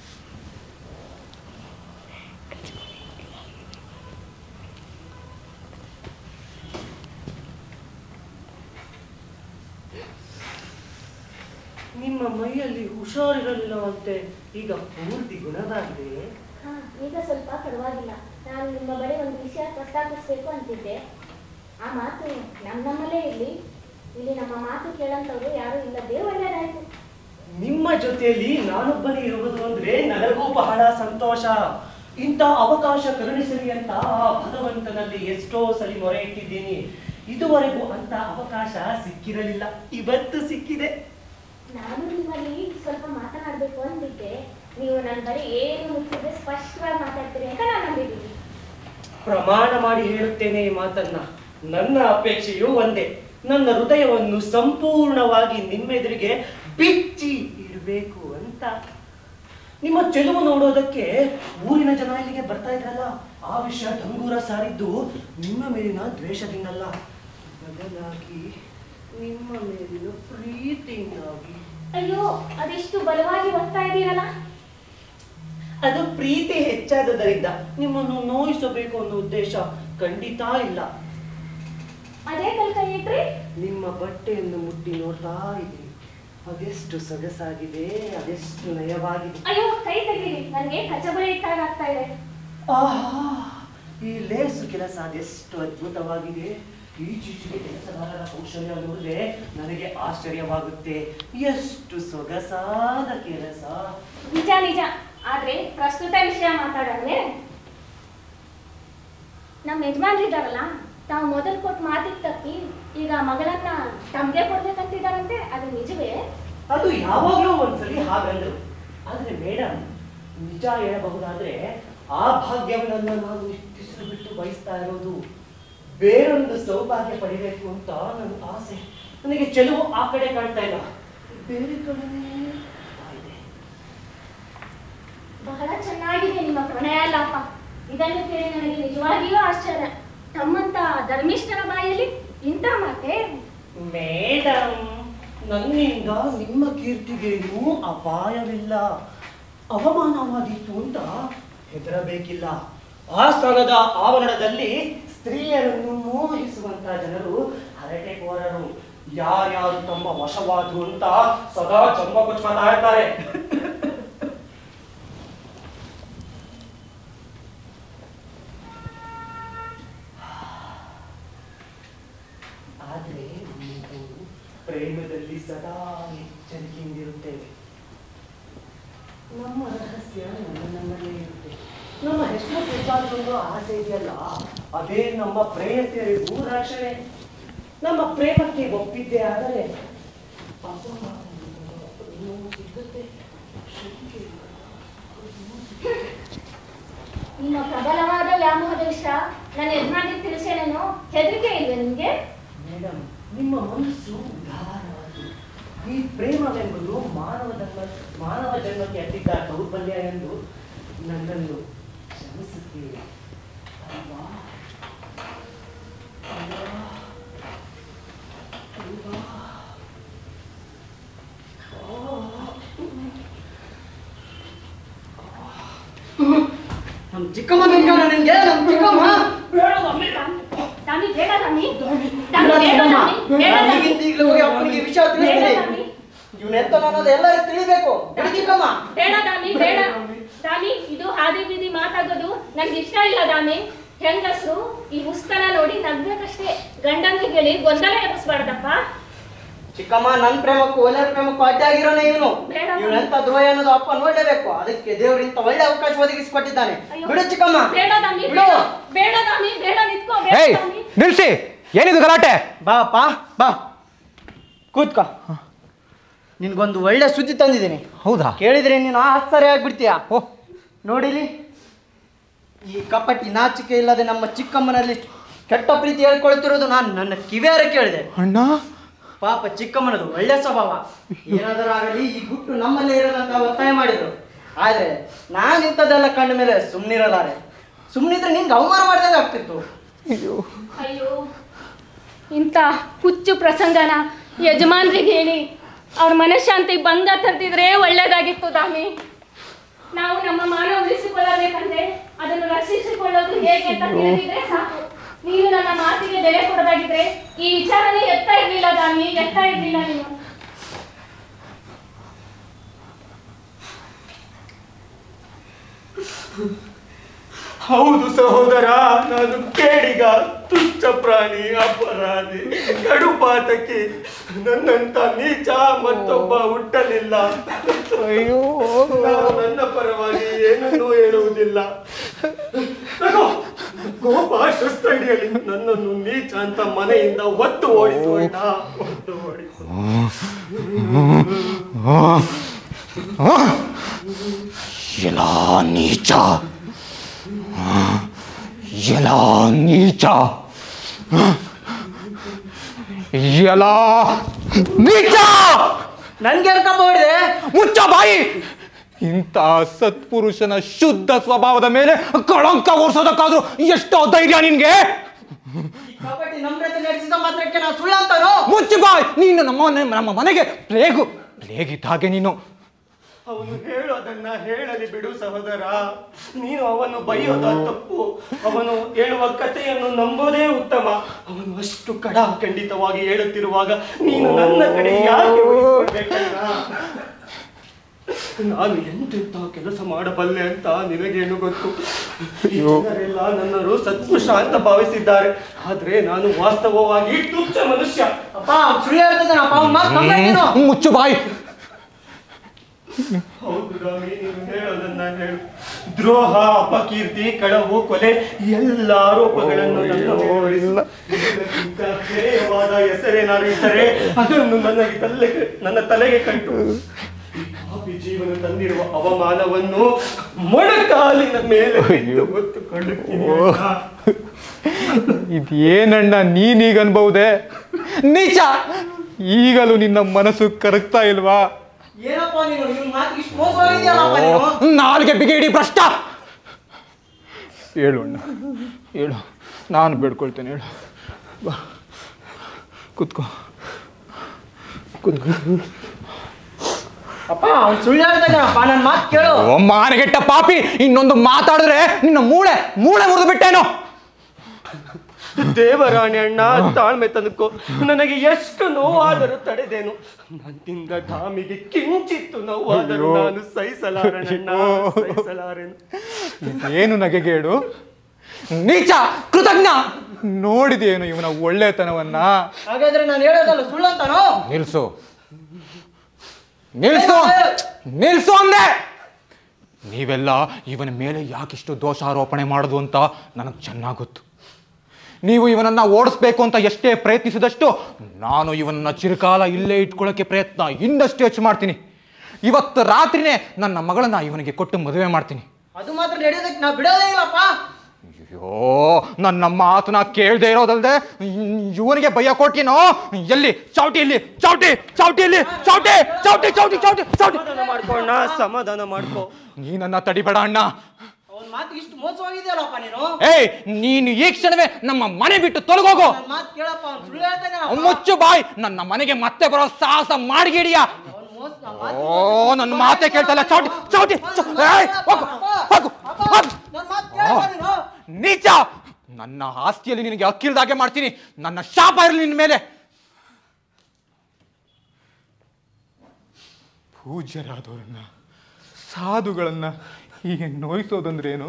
ನಿಮ್ಮ ಮೈಯಲ್ಲಿ ಹುಷಾರಿರಲಿಲ್ಲವಂತೆ ಈಗ ಪೂರ್ತಿ ಗುಣವಾಗಿದೆ ಹಾ ಈಗ ಸ್ವಲ್ಪ ಪರವಾಗಿಲ್ಲ ನಾನು ನಿಮ್ಮ ಬಳಿ ಒಂದು ವಿಷಯ ಪ್ರಸ್ತಾಪಿಸ್ಬೇಕು ಅಂತಿದ್ದೆ ಆ ಮಾತು ನಮ್ಮ ನಮ್ಮಲ್ಲೇ ಇರಲಿ ಇಲ್ಲಿ ನಮ್ಮ ಮಾತು ಕೇಳಂತವ್ರು ಯಾರು ಇಲ್ಲದೆ ಒಳ್ಳೆಯದಾಯ್ತು ನಿಮ್ಮ ಜೊತೆಯಲ್ಲಿ ನಾನೊಬ್ಬನೇ ಇರುವುದು ಅಂದ್ರೆ ನನಗೂ ಬಹಳ ಸಂತೋಷ ಇಂಥ ಅವಕಾಶ ಕರುಣಿಸಲಿ ಅಂತ ಆ ಭಗವಂತನಲ್ಲಿ ಎಷ್ಟೋ ಸಲಿ ಮೊರೆ ಇಟ್ಟಿದ್ದೀನಿ ಇದುವರೆಗೂ ಅಂತ ಅವಕಾಶ ಸಿಕ್ಕಿರಲಿಲ್ಲ ಇವತ್ತು ಸಿಕ್ಕಿದೆ ನಾನು ನಿಮ್ಮಲ್ಲಿ ಸ್ವಲ್ಪ ಮಾತನಾಡಬೇಕು ಅಂತಿದ್ದೆ ನೀವು ನನ್ನ ಬಳಿ ಏನು ಮುಚ್ಚಿದ್ರೆ ಸ್ಪಷ್ಟವಾಗಿ ಮಾತಾಡ್ತೀರಿ ಅಂತ ನಾನು ನಂಬಿದ್ದೀನಿ ಪ್ರಮಾಣ ಮಾಡಿ ಹೇಳುತ್ತೇನೆ ಈ ಮಾತನ್ನ ನನ್ನ ಅಪೇಕ್ಷೆಯು ಒಂದೇ ನನ್ನ ಹೃದಯವನ್ನು ಸಂಪೂರ್ಣವಾಗಿ ನಿಮ್ಮೆದುರಿಗೆ ಬಿಚ್ಚಿ ಇಡಬೇಕು ಅಂತ ನಿಮ್ಮ ಚೆಲುವು ನೋಡೋದಕ್ಕೆ ಊರಿನ ಜನ ಇಲ್ಲಿಗೆ ಬರ್ತಾ ಇದ್ರಲ್ಲ ಆ ವಿಷಯ ಡಂಗೂರ ಸಾರಿದ್ದು ನಿಮ್ಮ ಮೇಲಿನ ದ್ವೇಷದಿಂದಲ್ಲ ಬದಲಾಗಿ ನಿಮ್ಮ ಮೇಲಿನ ಪ್ರೀತಿಯಿಂದಾಗಿ ಅಯ್ಯೋ ಅದೆಷ್ಟು ಬಲವಾಗಿ ಒತ್ತಾ ಇದ್ದೀರಲ್ಲ ಅದು ಪ್ರೀತಿ ಹೆಚ್ಚಾದದರಿಂದ ನಿಮ್ಮನ್ನು ನೋಯಿಸಬೇಕು ಅನ್ನೋ ಉದ್ದೇಶ ಖಂಡಿತ ಇಲ್ಲ ಅದೇ ಕಲ್ ಕೈ ಇಟ್ರಿ ನಿಮ್ಮ ಬಟ್ಟೆಯನ್ನು ಮುಟ್ಟಿ ನೋಡ್ತಾ ಇದ್ದೀನಿ ಅದೆಷ್ಟು ಸೊಗಸಾಗಿದೆ ಅದೆಷ್ಟು ನಯವಾಗಿದೆ ಅಯ್ಯೋ ಕೈ ತೆಗೀರಿ ನನಗೆ ಕಚಬರಿ ಇಟ್ಟಾಗ ಆಗ್ತಾ ಇದೆ ಆಹಾ ಈ ಲೇಸು ಕೆಲಸ ಅದೆಷ್ಟು ಅದ್ಭುತವಾಗಿದೆ ಈ ಚೀಟಿಗೆ ಕೆಲಸಗಾರರ ಕೌಶಲ್ಯ ನೋಡಿದ್ರೆ ನನಗೆ ಆಶ್ಚರ್ಯವಾಗುತ್ತೆ ಎಷ್ಟು ಸೊಗಸಾದ ಕೆಲಸ ನಿಜ ನಿಜ ಆದ್ರೆ ಪ್ರಸ್ತುತ ವಿಷಯ ಮಾತಾಡಂದ್ರೆ ನಮ್ಮ ಯಜಮಾನ್ರಿದಾರಲ್ಲ ತಾವು ಮೊದಲು ಕೊಟ್ಟು ಮಾತಿಗೆ ತಪ್ಪಿ ಈಗ ಮಗಳನ್ನ ತಮ್ಗೆ ಕೊಡ್ಬೇಕಂತಿದಾರಂತೆ ಅದು ನಿಜವೇ ಅದು ಯಾವಾಗಲೂ ಒಂದ್ಸಲಿ ಹಾಗಂದ್ರು ಆದ್ರೆ ಮೇಡಮ್ ನಿಜ ಹೇಳಬಹುದಾದ್ರೆ ಆ ಭಾಗ್ಯವನ್ನ ನಾನು ಇಷ್ಟಿಸಿರು ಬಿಟ್ಟು ಬಯಸ್ತಾ ಇರೋದು ಬೇರೊಂದು ಸೌಭಾಗ್ಯ ಪಡಿಬೇಕು ಅಂತ ನನ್ನ ಆಸೆ ನನಗೆ ಚೆಲುವು ಆ ಕಡೆ ಕಾಣ್ತಾ ಇಲ್ಲ ಬೇರೆ ಕಡೆನೇ ಕಾಣ್ತಾ ಇದೆ. ಬಹಳ ಚೆನ್ನಾಗಿದೆ ನಿಮ್ಮ ಪ್ರಣಯ ಲಾಪ ಇದನ್ನು ಕೇಳಿ ನನಗೆ ನಿಜವಾಗಿಯೂ ಆಶ್ಚರ್ಯ ತಮ್ಮಂತ ಧರ್ಮಿಷ್ಠರ ಬಾಯಲ್ಲಿ ಇಂಥ ಮಾತೆ ಮೇಡಮ್ ನನ್ನಿಂದ ನಿಮ್ಮ ಕೀರ್ತಿಗೇನೂ ಅಪಾಯವಿಲ್ಲ ಅವಮಾನವಾದೀತು ಅಂತ ಹೆದರಬೇಕಿಲ್ಲ ಆಸ್ಥಾನದ ಆವರಣದಲ್ಲಿ ಸ್ತ್ರೀಯರನ್ನು ಮೋಹಿಸುವಂತ ಜನರು ಹರಟೆಕೋರರು ಯಾರ್ಯಾರು ತಮ್ಮ ವಶವಾದ್ರು ಅಂತ ಸದಾ ಜಂಬ ಕೊಚ್ಕೊತಾ ಇರ್ತಾರೆ ಆದ್ರೆ ನೀವು ಪ್ರೇಮದಲ್ಲಿ ಸದಾ ಎಚ್ಚರಿಕೆಯಿಂದಿರುತ್ತೇವೆ ನಮ್ಮ ರಹಸ್ಯ ನಮ್ಮ ನಮ್ಮಲ್ಲೇ ಇರುತ್ತೆ ನಮ್ಮ ಹೆಸರು ಪ್ರಚಾರದೊಂದು ಆಸೆ ಇದೆಯಲ್ಲ ಅದೇ ನಮ್ಮ ಪ್ರೇಯತಿಯರಿಗೂ ರಕ್ಷಣೆ ನಮ್ಮ ಪ್ರೇಮಕ್ಕೆ ಒಪ್ಪಿದ್ದೇ ಆದರೆ ಅಪಮಾನದಿಂದ ಪ್ರೇಮವು ಸಿಗುತ್ತೆ ಶಕ್ತಿ ನಿಮ್ಮ ಪ್ರಬಲವಾದ ವ್ಯಾಮೋಹದ ವಿಷಯ ನನ್ನ ಯಜಮಾನಿಗೆ ತಿಳಿಸೇನೇನೋ ಹೆದರಿಕೆ ಇಲ್ವೇ ನಿಮ್ಗೆ ಮೇಡಮ್ ನಿಮ್ಮ ಮನಸ್ಸು ಉದಾರವಾದ್ದು ಈ ಪ್ರೇಮವೆಂಬುದು ಮಾನವ ಧರ್ಮ ಮಾನವ ಜನ್ಮಕ್ಕೆ ಅಡ್ಡಿದ್ದ ದೌರ್ಬಲ್ಯ ಎಂದು ನನ್ನನ್ನು ಕ್ಷಮಿಸುತ್ತೀರಿ ನಮ್ ಚಿಕ್ಕಮ್ಮ ಬೇಕಾ ನಿನ್ಗೆ ನಮ್ ಚಿಕ್ಕಮ್ಮ ದಾಮಿ ಬೇಡ ದಾಮಿ ಇಲ್ಲ ದಾಮಿ ಬೇಡ ಚಿಕ್ಕಮ್ಮ. ದಾಮಿ ಬೇಡ ನಾನು ದಾಮಿ ಈಗಿಂದ ಈಗಲೇ ಹೋಗಿ ಅಪ್ಪನಿಗೆ ವಿಷಯ ಬೇಡ ತಿಳಿಸ್ತೀನಿ ದಾಮಿ ಇವನೆಂತ ಅನ್ನೋದು ಎಲ್ಲರಿಗೂ ತಿಳಿಬೇಕು ಬಿಡಿ ಚಿಕ್ಕಮ್ಮ ಬೇಡ ದಾಮಿ ಬೇಡ ದಾಮಿ ಇದು ಹಾದಿ ಬೀದಿ ಮಾತಾಗೋದು ನಂಗೆ ಇಷ್ಟ ಇಲ್ಲ ದಾಮಿ ಹೆಂಗಸ್ರು ಈ ಉಸ್ತನ ನೋಡಿ ನಗ್ಬೇಕಷ್ಟೇ ಗಂಡಂಗೆ ಹೇಳಿ ಗೊಂದಲ ಎಬ್ಬಿಸ್ಬಾರ್ದಪ್ಪ ಚಿಕ್ಕಮ್ಮ ನನ್ ಪ್ರೇಮಕ್ಕೂ ಒಳ್ಳೆ ಪ್ರೇಮಕ್ಕೂ ಅಡ್ಡ ಆಗಿರೋನೇ ಇವನು ಬೇಡ. ಇವನೆಂತ ದ್ರೋಹ ಅನ್ನೋದು ಅಪ್ಪ ನೋಡ್ಲೇಬೇಕು ಅದಕ್ಕೆ ದೇವ್ರು ಇಂತ ಒಳ್ಳೆ ಅವಕಾಶ ಒದಗಿಸಿಕೊಟ್ಟಿದ್ದಾನೆ ಅಯ್ಯೋ. ಬಿಡು ಚಿಕ್ಕಮ್ಮ ಬೇಡ ದಾಮಿ ಬಿಡು ಬೇಡ ಬೇಡ ದಾಮಿ ಬೇಡ ನಿತ್ಕೋ ಬೇಡ ಏಯ್ ದಾಮಿ ನಿಲ್ಸಿ ಏನಿದು ಗಲಾಟೆ ಬಾ ಪಾ ಬಾ ಕೂತ್ಕೋ ನಿನ್ಗೊಂದು ಒಳ್ಳೆ ಸುದ್ದಿ ತಂದಿದ್ದೀನಿ ಹೌದಾ ಕೇಳಿದ್ರೆ ನೀನು ಆಶ್ಚರ್ಯ ಆಗ್ಬಿಡ್ತೀಯ ಓ ನೋಡಿಲಿ ಈ ಕಪಟಿ ನಾಚಿಕೆ ಇಲ್ಲದೆ ನಮ್ಮ ಚಿಕ್ಕಮ್ಮನಲ್ಲಿ ಕೆಟ್ಟ ಪ್ರೀತಿ ಹೇಳ್ಕೊಳ್ತಿರೋದು ನಾನು ನನ್ನ ಕಿವಿಯಾರ ಕೇಳಿದೆ ಅಣ್ಣ ಪಾಪ ಚಿಕ್ಕಮ್ಮನದು ಒಳ್ಳೆ ಸ್ವಭಾವ ಏನಾದರೂ ಆಗಲಿ ಈ ಗುಟ್ಟು ನಮ್ಮಲ್ಲೇ ಇರೋದಂತ ಒತ್ತಾಯ ಮಾಡಿದ್ರು ಆದ್ರೆ ನಾನು ಇಂಥದ್ದೆಲ್ಲ ಕಂಡ ಮೇಲೆ ಸುಮ್ಮನಿರಲಾರೆ ಸುಮ್ಮನಿದ್ರೆ ನಿನ್ಗೆ ಅವಮಾನ ಮಾಡ್ದಂಗೆ ಆಗ್ತಿತ್ತು ಅಯ್ಯೋ ಇಂಥ ಹುಚ್ಚು ಪ್ರಸಂಗನ ಯಜಮಾನ್ರಿಗೆ ಹೇಳಿ ಅವ್ರ ಮನಃಶಾಂತಿಗೆ ಭಂಗ ತರ್ತಿದ್ರೆ ಒಳ್ಳೇದಾಗಿತ್ತು ದಾಮಿ ನಾವು ನಮ್ಮ ಮಾನವ ಉಳಿಸಿಕೊಳ್ಳಬೇಕಂದ್ರೆ ಅದನ್ನು ರಕ್ಷಿಸಿಕೊಳ್ಳೋದು ಹೇಗೆ ಅಂತ ತಿಳಿದಿದ್ರೆ ಸಾಕು ನೀನು ನನ್ನ ಮಾತಿಗೆ ಬೆಲೆ ಕೊಡದಾಗಿದ್ರೆ ಈ ವಿಚಾರನೇ ಎತ್ತ ಇರ್ಲಿಲ್ಲ ದಾಮಿ ಎತ್ತ ಇರ್ಲಿಲ್ಲ ನೀನು ಹೌದು ಸಹೋದರ ನಾನು ಕೇಡಿಗ ತುಚ್ಛ ಪ್ರಾಣಿ ಅಪರಾಧಿ ಕಡುಪಾತಕಿ ನನ್ನಂತ ನೀಚ ಮತ್ತೊಬ್ಬ ಹುಟ್ಟಲಿಲ್ಲ ಅಯ್ಯೋ ನಾನು ನನ್ನ ಪರವಾಗಿ ಏನನ್ನೂ ಹೇಳುವುದಿಲ್ಲ ತಗೋ, ಕೋಪ ಶಸ್ತ್ರಡಿಯಲ್ಲಿ ನನ್ನನ್ನು ನೀಚ ಅಂತ ಮನೆಯಿಂದ ಒತ್ತು ಓಡಿಸೋಣ ಒತ್ತು ಓಡಿಸು ಎಲ್ಲ ನೀಚ ಎಲ್ಲ ನೀಚ ಎಲ್ಲ ನೀಚ ನನ್ಗೆ ಹೇಳ್ಕೊಂಬ ಹೊಡಿದೆ ಮುಚ್ಚ ಬಾಯಿ ಇಂಥ ಸತ್ಪುರುಷನ ಶುದ್ಧ ಸ್ವಭಾವದ ಮೇಲೆ ಕಳಂಕ ಓಡಿಸೋದಕ್ಕಾದ್ರೂ ಎಷ್ಟೋ ಧೈರ್ಯ ನಿನ್ಗೆ ಈ ಕಪಟಿ ನಮ್ರತೆ ನಡೆಸಿದ ಮಾತ್ರಕ್ಕೆ ನಾವು ಸುಳ್ಳು ಅಂತಾನೋ ಮುಚ್ಚು ಬಾಯ್ ನೀನು ನಮ್ಮ ಮನೆ- ನಮ್ಮ ಮನೆಗೆ ಪ್ಲೇಗು ಪ್ಲೇಗ್ ಇದ್ದ ಹಾಗೆ ನೀನು ಅವನು ಹೇಳೋದನ್ನ ಹೇಳಲಿ ಬಿಡು ಸಹೋದರ ನೀನು ಅವನು ಬೈಯೋದ ತಪ್ಪು ಅವನು ಹೇಳುವ ಕಥೆಯನ್ನು ನಂಬೋದೇ ಉತ್ತಮ ಅವನು ಅಷ್ಟು ಕಡ ಖಂಡಿತವಾಗಿ ಹೇಳುತ್ತಿರುವಾಗ ನೀನು ನನ್ನ ಕಡೆ ಯಾಕೆ ವಹಿಸ್ಕೊಳ್ಬೇಕಣ್ಣ? ನಾನು ಎಂತೆಂತ ಕೆಲಸ ಮಾಡಬಲ್ಲೆ ಅಂತ ನಿನಗೇನು ಗೊತ್ತು ಈ ಜನರೆಲ್ಲ ನನ್ನರು ಸತ್ಪುರುಷ ಅಂತ ಭಾವಿಸಿದ್ದಾರೆ ಆದ್ರೆ ನಾನು ವಾಸ್ತವವಾಗಿ ತುಚ್ಛ ಮನುಷ್ಯ ಅಪ್ಪ ಅವ್ನ್ ಸುಳ್ಳು ಹೇಳ್ತಿದ್ದಾನಪ್ಪ ಅವ್ನ ಮಾತು ನಂಬೇಕೇನು? ಮುಚ್ಚು ಬಾಯ್ ಹೌದು ರಾಮಿ ನೀನು ಹೇಳೋದನ್ನ ಹೇಳು ದ್ರೋಹ ಅಪಕೀರ್ತಿ ಕಳವು ಕೊಲೆ ಎಲ್ಲ ಆರೋಪಗಳನ್ನು ನನ್ನ ಮೇಲೆ ಹೊರಿಸು. ಇದಕ್ಕಿಂತ ಹೇಯವಾದ ಹೆಸರೇನಾದ್ರು ಇದ್ದರೆ ಅದನ್ನು ನನಗೆ ತಲೆಗೆ ನನ್ನ ತಲೆಗೆ ಕಟ್ಟು ಈ ಪಾಪಿ ಜೀವನ ತಂದಿರುವ ಅವಮಾನವನ್ನು ಮೊಣಕಾಲಿನ ಮೇಲೆ ಇಟ್ಟು ಹೊತ್ತುಕೊಳ್ಳುತ್ತೀನಿ ಅಣ್ಣ. ಇದೇನಣ್ಣ ನೀನೀಗ ಅನ್ಬಹುದೇ ನೀಚ ಈಗಲೂ ನಿನ್ನ ಮನಸ್ಸು ಕರಗ್ತಾ ಇಲ್ವಾ ಏನಪ್ಪ ನೀನು ಇವ್ನ ಮಾತಿಗೆ ಇಷ್ಟು ಮೋಸವಾಗಿದೆಯಲ್ಲಪ್ಪ ನೀನು ನಾಲ್ಗೆ ಬಿಗಿಡಿ ಭ್ರಷ್ಟ ಹೇಳು ಅಣ್ಣ ಹೇಳು ನಾನು ಬೇಡ್ಕೊಳ್ತೇನೆ ಹೇಳು ಬಾ ಕೂತ್ಕೋ ಕೂತ್ಕೋ ಅಪ್ಪ ಅವ್ನು ಸುಳ್ಳು ಹೇಳ್ತಾ ಇದ್ದಾನಪ್ಪ ನನ್ನ ಮಾತು ಕೇಳು ಓ ಮಾನಗೆಟ್ಟ ಪಾಪಿ ಇನ್ನೊಂದು ಮಾತಾಡಿದ್ರೆ ನಿನ್ನ ಮೂಳೆ ಮೂಳೆ ಮುರಿದು ಬಿಟ್ಟೇನು ದೇವರಾಣಿ ಅಣ್ಣ ತಾಳ್ಮೆ ತನಕೋ ನನಗೆ ಎಷ್ಟು ನೋವಾದರೂ ತಡೆದೇನು ನನ್ನಿಂದ ಧಾಮಿಗೆ ಕಿಂಚಿತ್ತು ನೋವಾದರೂ ಅಯ್ಯೋ. ನಾನು ಸಹಿಸಲಾರನಣ್ಣ ಸಹಿಸಲಾರೆನು ಏನು ನಗೆಗೇಡು ನೀಚ ಕೃತಜ್ಞ ನೋಡಿದೇನು ಇವನ ಒಳ್ಳೆತನವನ್ನ ಹಾಗಾದ್ರೆ ನಾನು ಹೇಳೋದಲ್ಲ ಸುಳ್ಳು ಅಂತಾನೋ ನಿಲ್ಸು ನಿಲ್ಸು ನಿಲ್ಸು ಅಂದೆ ನೀವೆಲ್ಲ ಇವನ ಮೇಲೆ ಯಾಕಿಷ್ಟು ದೋಷಾರೋಪಣೆ ಮಾಡೋದು ಅಂತ ನನಗೆ ಚೆನ್ನಾಗಿ ಗೊತ್ತು ನೀವು ಇವನನ್ನ ಓಡಿಸ್ಬೇಕು ಅಂತ ಎಷ್ಟೇ ಪ್ರಯತ್ನಿಸಿದಷ್ಟು ನಾನು ಇವನನ್ನ ಚಿರಕಾಲ ಇಲ್ಲೇ ಇಟ್ಕೊಳ್ಳೋಕ್ಕೆ ಪ್ರಯತ್ನ ಇನ್ನಷ್ಟು ಹೆಚ್ಚು ಮಾಡ್ತೀನಿ ಇವತ್ತು ರಾತ್ರಿನೇ ನನ್ನ ಮಗಳನ್ನ ಇವನಿಗೆ ಕೊಟ್ಟು ಮದುವೆ ಮಾಡ್ತೀನಿ ಅದು ಮಾತ್ರ ನಡೆಯೋದಕ್ಕೆ ನಾವು ಬಿಡೋದೇ ಇಲ್ಲಪ್ಪ ಅಯ್ಯೋ ನನ್ನ ಮಾತನ್ನ ಕೇಳದೆ ಇರೋದಲ್ದೆ ಇವನಿಗೆ ಭಯ ಕೊಟ್ಟಿನೋ ಎಲ್ಲಿ ಚೌಟಿ ಇಲ್ಲಿ ಚೌಟಿ ಚೌಟಿ ಇಲ್ಲಿ ಚೌಟಿ ಚೌಟಿ ಚೌಟಿ ಚೌಟಿ ಚೌಟಿ ಸಮಾಧಾನ ಮಾಡ್ಕೋ ಅಣ್ಣ ಸಮಾಧಾನ ಮಾಡ್ಕೋ ನೀ ನನ್ನ ತಡಿಬೇಡ ಅಣ್ಣ ಅವ್ನ ಮಾತು ಇಷ್ಟು ಮೋಸವಾಗಿದೆಯಲ್ಲಪ್ಪ ನೀನು ಏಯ್ ನೀನು ಈ ಕ್ಷಣವೇ ನಮ್ಮ ಮನೆ ಬಿಟ್ಟು ತೊಲಗೋಗು ನನ್ನ ಮಾತು ಕೇಳಪ್ಪ ಅವ್ನು ಸುಳ್ಳು ಹೇಳ್ತಾನೆ ಮುಚ್ಚು ಬಾಯ್ ನನ್ನ ಮನೆಗೆ ಮತ್ತೆ ಬರೋ ಸಾಹಸ ಮಾಡಿಗಿಡಿಯ ಅವ್ನು ಮೋಸ ನನ್ನ ಮಾತು ಓ ನನ್ನ ಮಾತೆ ಕೇಳ್ತಲ್ಲ ಚೌಟಿ ಚೌಟಿ ಚೌ- ಏಯ್, ಹೋಗು, ಹೋಗು, ಹೋಗು. ನನ್ನ ಮಾತು ಕೇಳಪ್ಪ ನೀನು ನೀಚ ನನ್ನ ಆಸ್ತಿಯಲ್ಲಿ ನಿನಗೆ ಅಕ್ಕಿಲ್ದಾಗೆ ಮಾಡ್ತೀನಿ ನನ್ನ ಶಾಪ ಇರಲಿ ನಿನ್ನ ಮೇಲೆ ಪೂಜ್ಯರಾದವರನ್ನ ಸಾಧುಗಳನ್ನ ಹೀಗೆ ನೋಯಿಸೋದಂದ್ರೇನು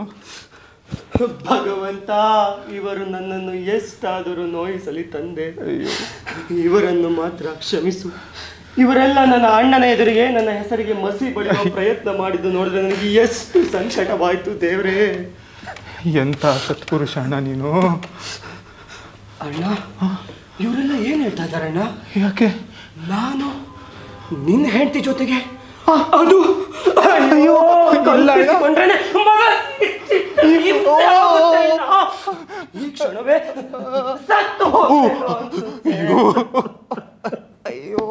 ಭಗವಂತ ಇವರು ನನ್ನನ್ನು ಎಷ್ಟಾದರೂ ನೋಯಿಸಲಿ ತಂದೆ ಇವರನ್ನು ಮಾತ್ರ ಕ್ಷಮಿಸು ಇವರೆಲ್ಲ ನನ್ನ ಅಣ್ಣನ ಎದುರಿಗೆ ನನ್ನ ಹೆಸರಿಗೆ ಮಸಿ ಬಳಿಯುವ ಪ್ರಯತ್ನ ಮಾಡಿದ್ದು ನೋಡಿದ್ರೆ ನನಗೆ ಎಷ್ಟು ಸಂಕಟವಾಯ್ತು ದೇವರೇ ಎಂತ ಸತ್ಪುರುಷ ಅಣ್ಣ ನೀನು ಅಣ್ಣ ಇವರೆಲ್ಲ ಏನ್ ಹೇಳ್ತಾ ಇದ್ದಾರೆ ಅಣ್ಣ ಯಾಕೆ ನಾನು ನಿನ್ನ ಹೆಂಡತಿ ಜೊತೆಗೆ ಅದು ಅಯ್ಯೋ ಕಲ್ಪಿಸಿಕೊಂಡ್ರೇನೆ ಮಗ ಈ ಮುಂದೆ ಆಗುತ್ತೆ ಇಲ್ಲ. ಈ ಕ್ಷಣವೇ ಸತ್ತು ಹೋಗ್ತೇನೆ. ಅಯ್ಯೋ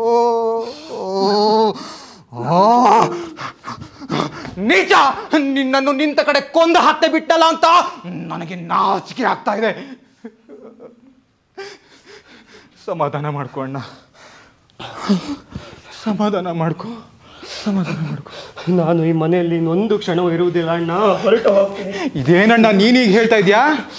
ನೀಚ ನಿನ್ನನ್ನು ನಿಂತ ಕಡೆ ಕೊಂದು ಹತ್ತೆ ಬಿಟ್ಟಲ್ಲ ಅಂತ ನನಗೆ ನಾಚಿಕೆ ಆಗ್ತಾ ಇದೆ ಸಮಾಧಾನ ಮಾಡ್ಕೊ ಅಣ್ಣ ಸಮಾಧಾನ ಮಾಡ್ಕೊ ಸಮಾಧಾನ ಮಾಡ್ಕೊ ನಾನು ಈ ಮನೆಯಲ್ಲಿ ಇನ್ನೊಂದು ಕ್ಷಣವೂ ಇರುವುದಿಲ್ಲ ಅಣ್ಣ ಹೊರಟು ಹೋಗ್ತೀನಿ ಇದೇನಣ್ಣ ನೀನೀಗ ಹೇಳ್ತಾ ಇದ್ಯಾ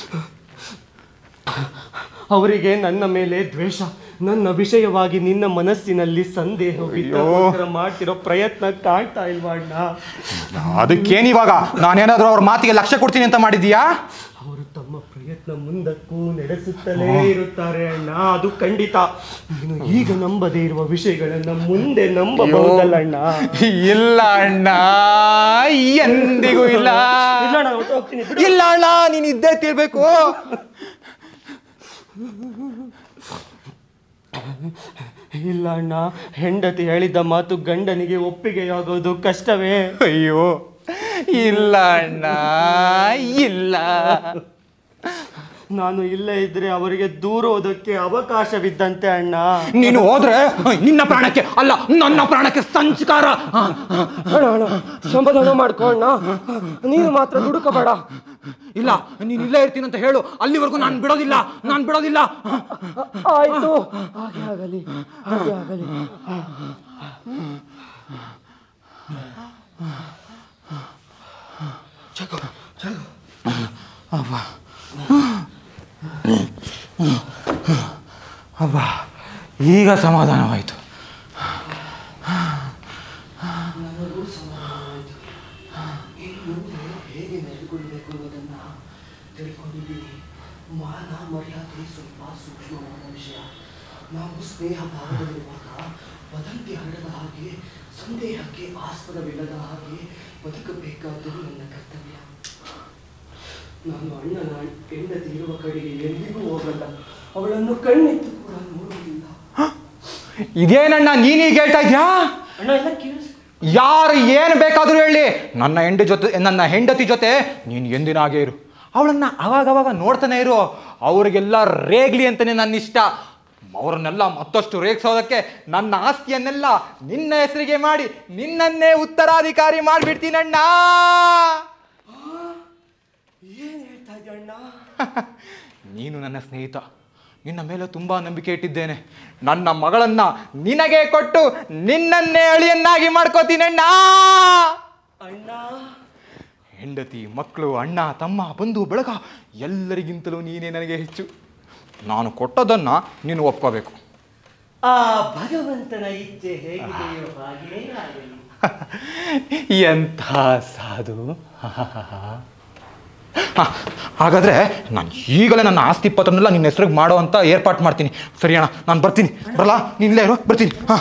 ಅವರಿಗೆ ನನ್ನ ಮೇಲೆ ದ್ವೇಷ ನನ್ನ ವಿಷಯವಾಗಿ ನಿನ್ನ ಮನಸ್ಸಿನಲ್ಲಿ ಸಂದೇಹ ಬಿದ್ದಕ್ಕೋಸ್ಕರ ಮಾಡ್ತಿರೋ ಪ್ರಯತ್ನ ಕಾಣ್ತಾ ಇಲ್ವಾ ಅಣ್ಣ ಅದಕ್ಕೇನಿವಾಗ ನಾನೇನಾದ್ರೂ ಅವ್ರ ಮಾತಿಗೆ ಲಕ್ಷ್ಯ ಕೊಡ್ತೀನಿ ಅಂತ ಮಾಡಿದ್ಯಾ ಅವರು ತಮ್ಮ ಪ್ರಯತ್ನ ಮುಂದಕ್ಕೂ ನಡೆಸುತ್ತಲೇ ಇರುತ್ತಾರೆ ಅಣ್ಣ ಅದು ಖಂಡಿತ ನೀನು ಈಗ ನಂಬದೇ ಇರುವ ವಿಷಯಗಳನ್ನ ಮುಂದೆ ನಂಬಬಹುದಲ್ಲ ಅಣ್ಣ ಇಲ್ಲ ಅಣ್ಣ ಎಂದಿಗೂ ಇಲ್ಲ ಇಲ್ಲ ಅಣ್ಣ, ಹೊರ್ಟು ಹೋಗ್ತೀನಿ ಬಿಡು. ಇಲ್ಲ ಅಣ್ಣ ನೀನ್ ಇದ್ದೇ ತಿಳ್ಬೇಕು ಇಲ್ಲ ಅಣ್ಣ ಹೆಂಡತಿ ಹೇಳಿದ ಮಾತು ಗಂಡನಿಗೆ ಒಪ್ಪಿಗೆಯಾಗೋದು ಕಷ್ಟವೇ ಅಯ್ಯೋ ಇಲ್ಲ ಅಣ್ಣ ಇಲ್ಲ ನಾನು ಇಲ್ಲೇ ಇದ್ರೆ ಅವರಿಗೆ ದೂರೋದಕ್ಕೆ ಅವಕಾಶವಿದ್ದಂತೆ ಅಣ್ಣ ನೀನು ಹೋದ್ರೆ ನಿನ್ನ ಪ್ರಾಣಕ್ಕೆ ಅಲ್ಲ ನನ್ನ ಪ್ರಾಣಕ್ಕೆ ಸಂಚಕಾರ ಅಣ್ಣ ಅಣ್ಣ ಸಮಾಧಾನ ಮಾಡ್ಕೋ ಅಣ್ಣ ನೀನು ಮಾತ್ರ ದುಡುಕಬೇಡ ಇಲ್ಲ ನೀನ್ ಇಲ್ಲೇ ಇರ್ತೀನಿ ಅಂತ ಹೇಳು ಅಲ್ಲಿವರೆಗೂ ನಾನು ಬಿಡೋದಿಲ್ಲ ನಾನು ಬಿಡೋದಿಲ್ಲ ಆಯ್ತು ಹಾಗೆ ಆಗಲಿ ಹಾಗೆ ಆಗಲಿ ಅಬ್ಬ ಈಗ ಸಮಾಧಾನವಾಯಿತು ಹೇಗೆ ನಡೆದುಕೊಳ್ಳಬೇಕು ಅನ್ನೋದನ್ನ ತಿಳ್ಕೊಂಡಿದ್ದೀನಿ ಮಾನ ಮರ್ಯಾದೆ ಸ್ವಲ್ಪ ಸೂಕ್ಷ್ಮವಾದ ವಿಷಯ ನಾವು ಸ್ನೇಹ ಭಾವದಲ್ಲಿರುವಾಗ ವದಂತಿ ಹರಡದ ಹಾಗೆ ಸಂದೇಹಕ್ಕೆ ಆಸ್ಪದವಿಲ್ಲದ ಹಾಗೆ ಬದುಕಬೇಕಾದ್ದು ನನ್ನ ಕರ್ತವ್ಯ ನಾನು ಅಣ್ಣನ ಹೆಂಡತಿ ಇರುವ ಕಡೆಗೆ ಎಂದಿಗೂ ಹೋಗಲ್ಲ ಅವಳನ್ನು ಕಣ್ಣೆತ್ತು ಕೂಡ ನೋಡುವುದಿಲ್ಲ ಇದೇನಣ್ಣ ನೀನೀಗ ಹೇಳ್ತಾ ಇದ್ಯಾ ಅಣ್ಣ ಎಲ್ಲ ಕೇಳಿಸ್ ಯಾರು ಏನು ಬೇಕಾದರೂ ಹೇಳಿ ನನ್ನ ಹೆಂಡತಿ ಜೊತೆ ನನ್ನ ಹೆಂಡತಿ ಜೊತೆ ನೀನು ಎಂದಿನಾಗೆ ಇರು ಅವಳನ್ನ ಅವಾಗವಾಗ ನೋಡ್ತಾನೆ ಇರು ಅವ್ರಿಗೆಲ್ಲ ರೇಗ್ಲಿ ಅಂತಾನೆ ನನ್ನ ಇಷ್ಟ ಅವ್ರನ್ನೆಲ್ಲ ಮತ್ತಷ್ಟು ರೇಗಿಸೋದಕ್ಕೆ ನನ್ನ ಆಸ್ತಿಯನ್ನೆಲ್ಲ ನಿನ್ನ ಹೆಸರಿಗೆ ಮಾಡಿ ನಿನ್ನನ್ನೇ ಉತ್ತರಾಧಿಕಾರಿ ಮಾಡಿಬಿಡ್ತೀನಣ್ಣ ಏನ್ ಹೇಳ್ತಾ ಇದ್ಯ ಅಣ್ಣ ನೀನು ನನ್ನ ಸ್ನೇಹಿತ ನಿನ್ನ ಮೇಲೆ ತುಂಬಾ ನಂಬಿಕೆ ಇಟ್ಟಿದ್ದೇನೆ ನನ್ನ ಮಗಳನ್ನ ನಿನಗೆ ಕೊಟ್ಟು ನಿನ್ನನ್ನೇ ಅಳಿಯನ್ನಾಗಿ ಮಾಡ್ಕೋತೀನಣ್ಣ ಅಣ್ಣ ಹೆಂಡತಿ ಮಕ್ಕಳು ಅಣ್ಣ ತಮ್ಮ ಬಂಧು ಬಳಗ ಎಲ್ಲರಿಗಿಂತಲೂ ನೀನೇ ನನಗೆ ಹೆಚ್ಚು ನಾನು ಕೊಟ್ಟದನ್ನ ನೀನು ಒಪ್ಕೋಬೇಕು ಆ ಭಗವಂತನ ಇಚ್ಛೆ ಹೇಗಿದೆಯೋ ಹಾಗೇ ಆಗಲಿ ಎಂಥ ಸಾಧು ಹ, ಹಾಗಾದ್ರೆ ನಾನು ಈಗಲೇ ನನ್ನ ಆಸ್ತಿ ಪತ್ರನೆಲ್ಲ ನಿನ್ನ ಹೆಸರಿಗೆ ಮಾಡೋ ಅಂತ ಏರ್ಪಾಟ್ ಮಾಡ್ತೀನಿ ಸರಿ ಅಣ್ಣ ನಾನು ಬರ್ತೀನಿ ಬರಲ್ಲ ನೀನ್ ಇಲ್ಲೇ ಇರು ಬರ್ತೀನಿ ಹಾಂ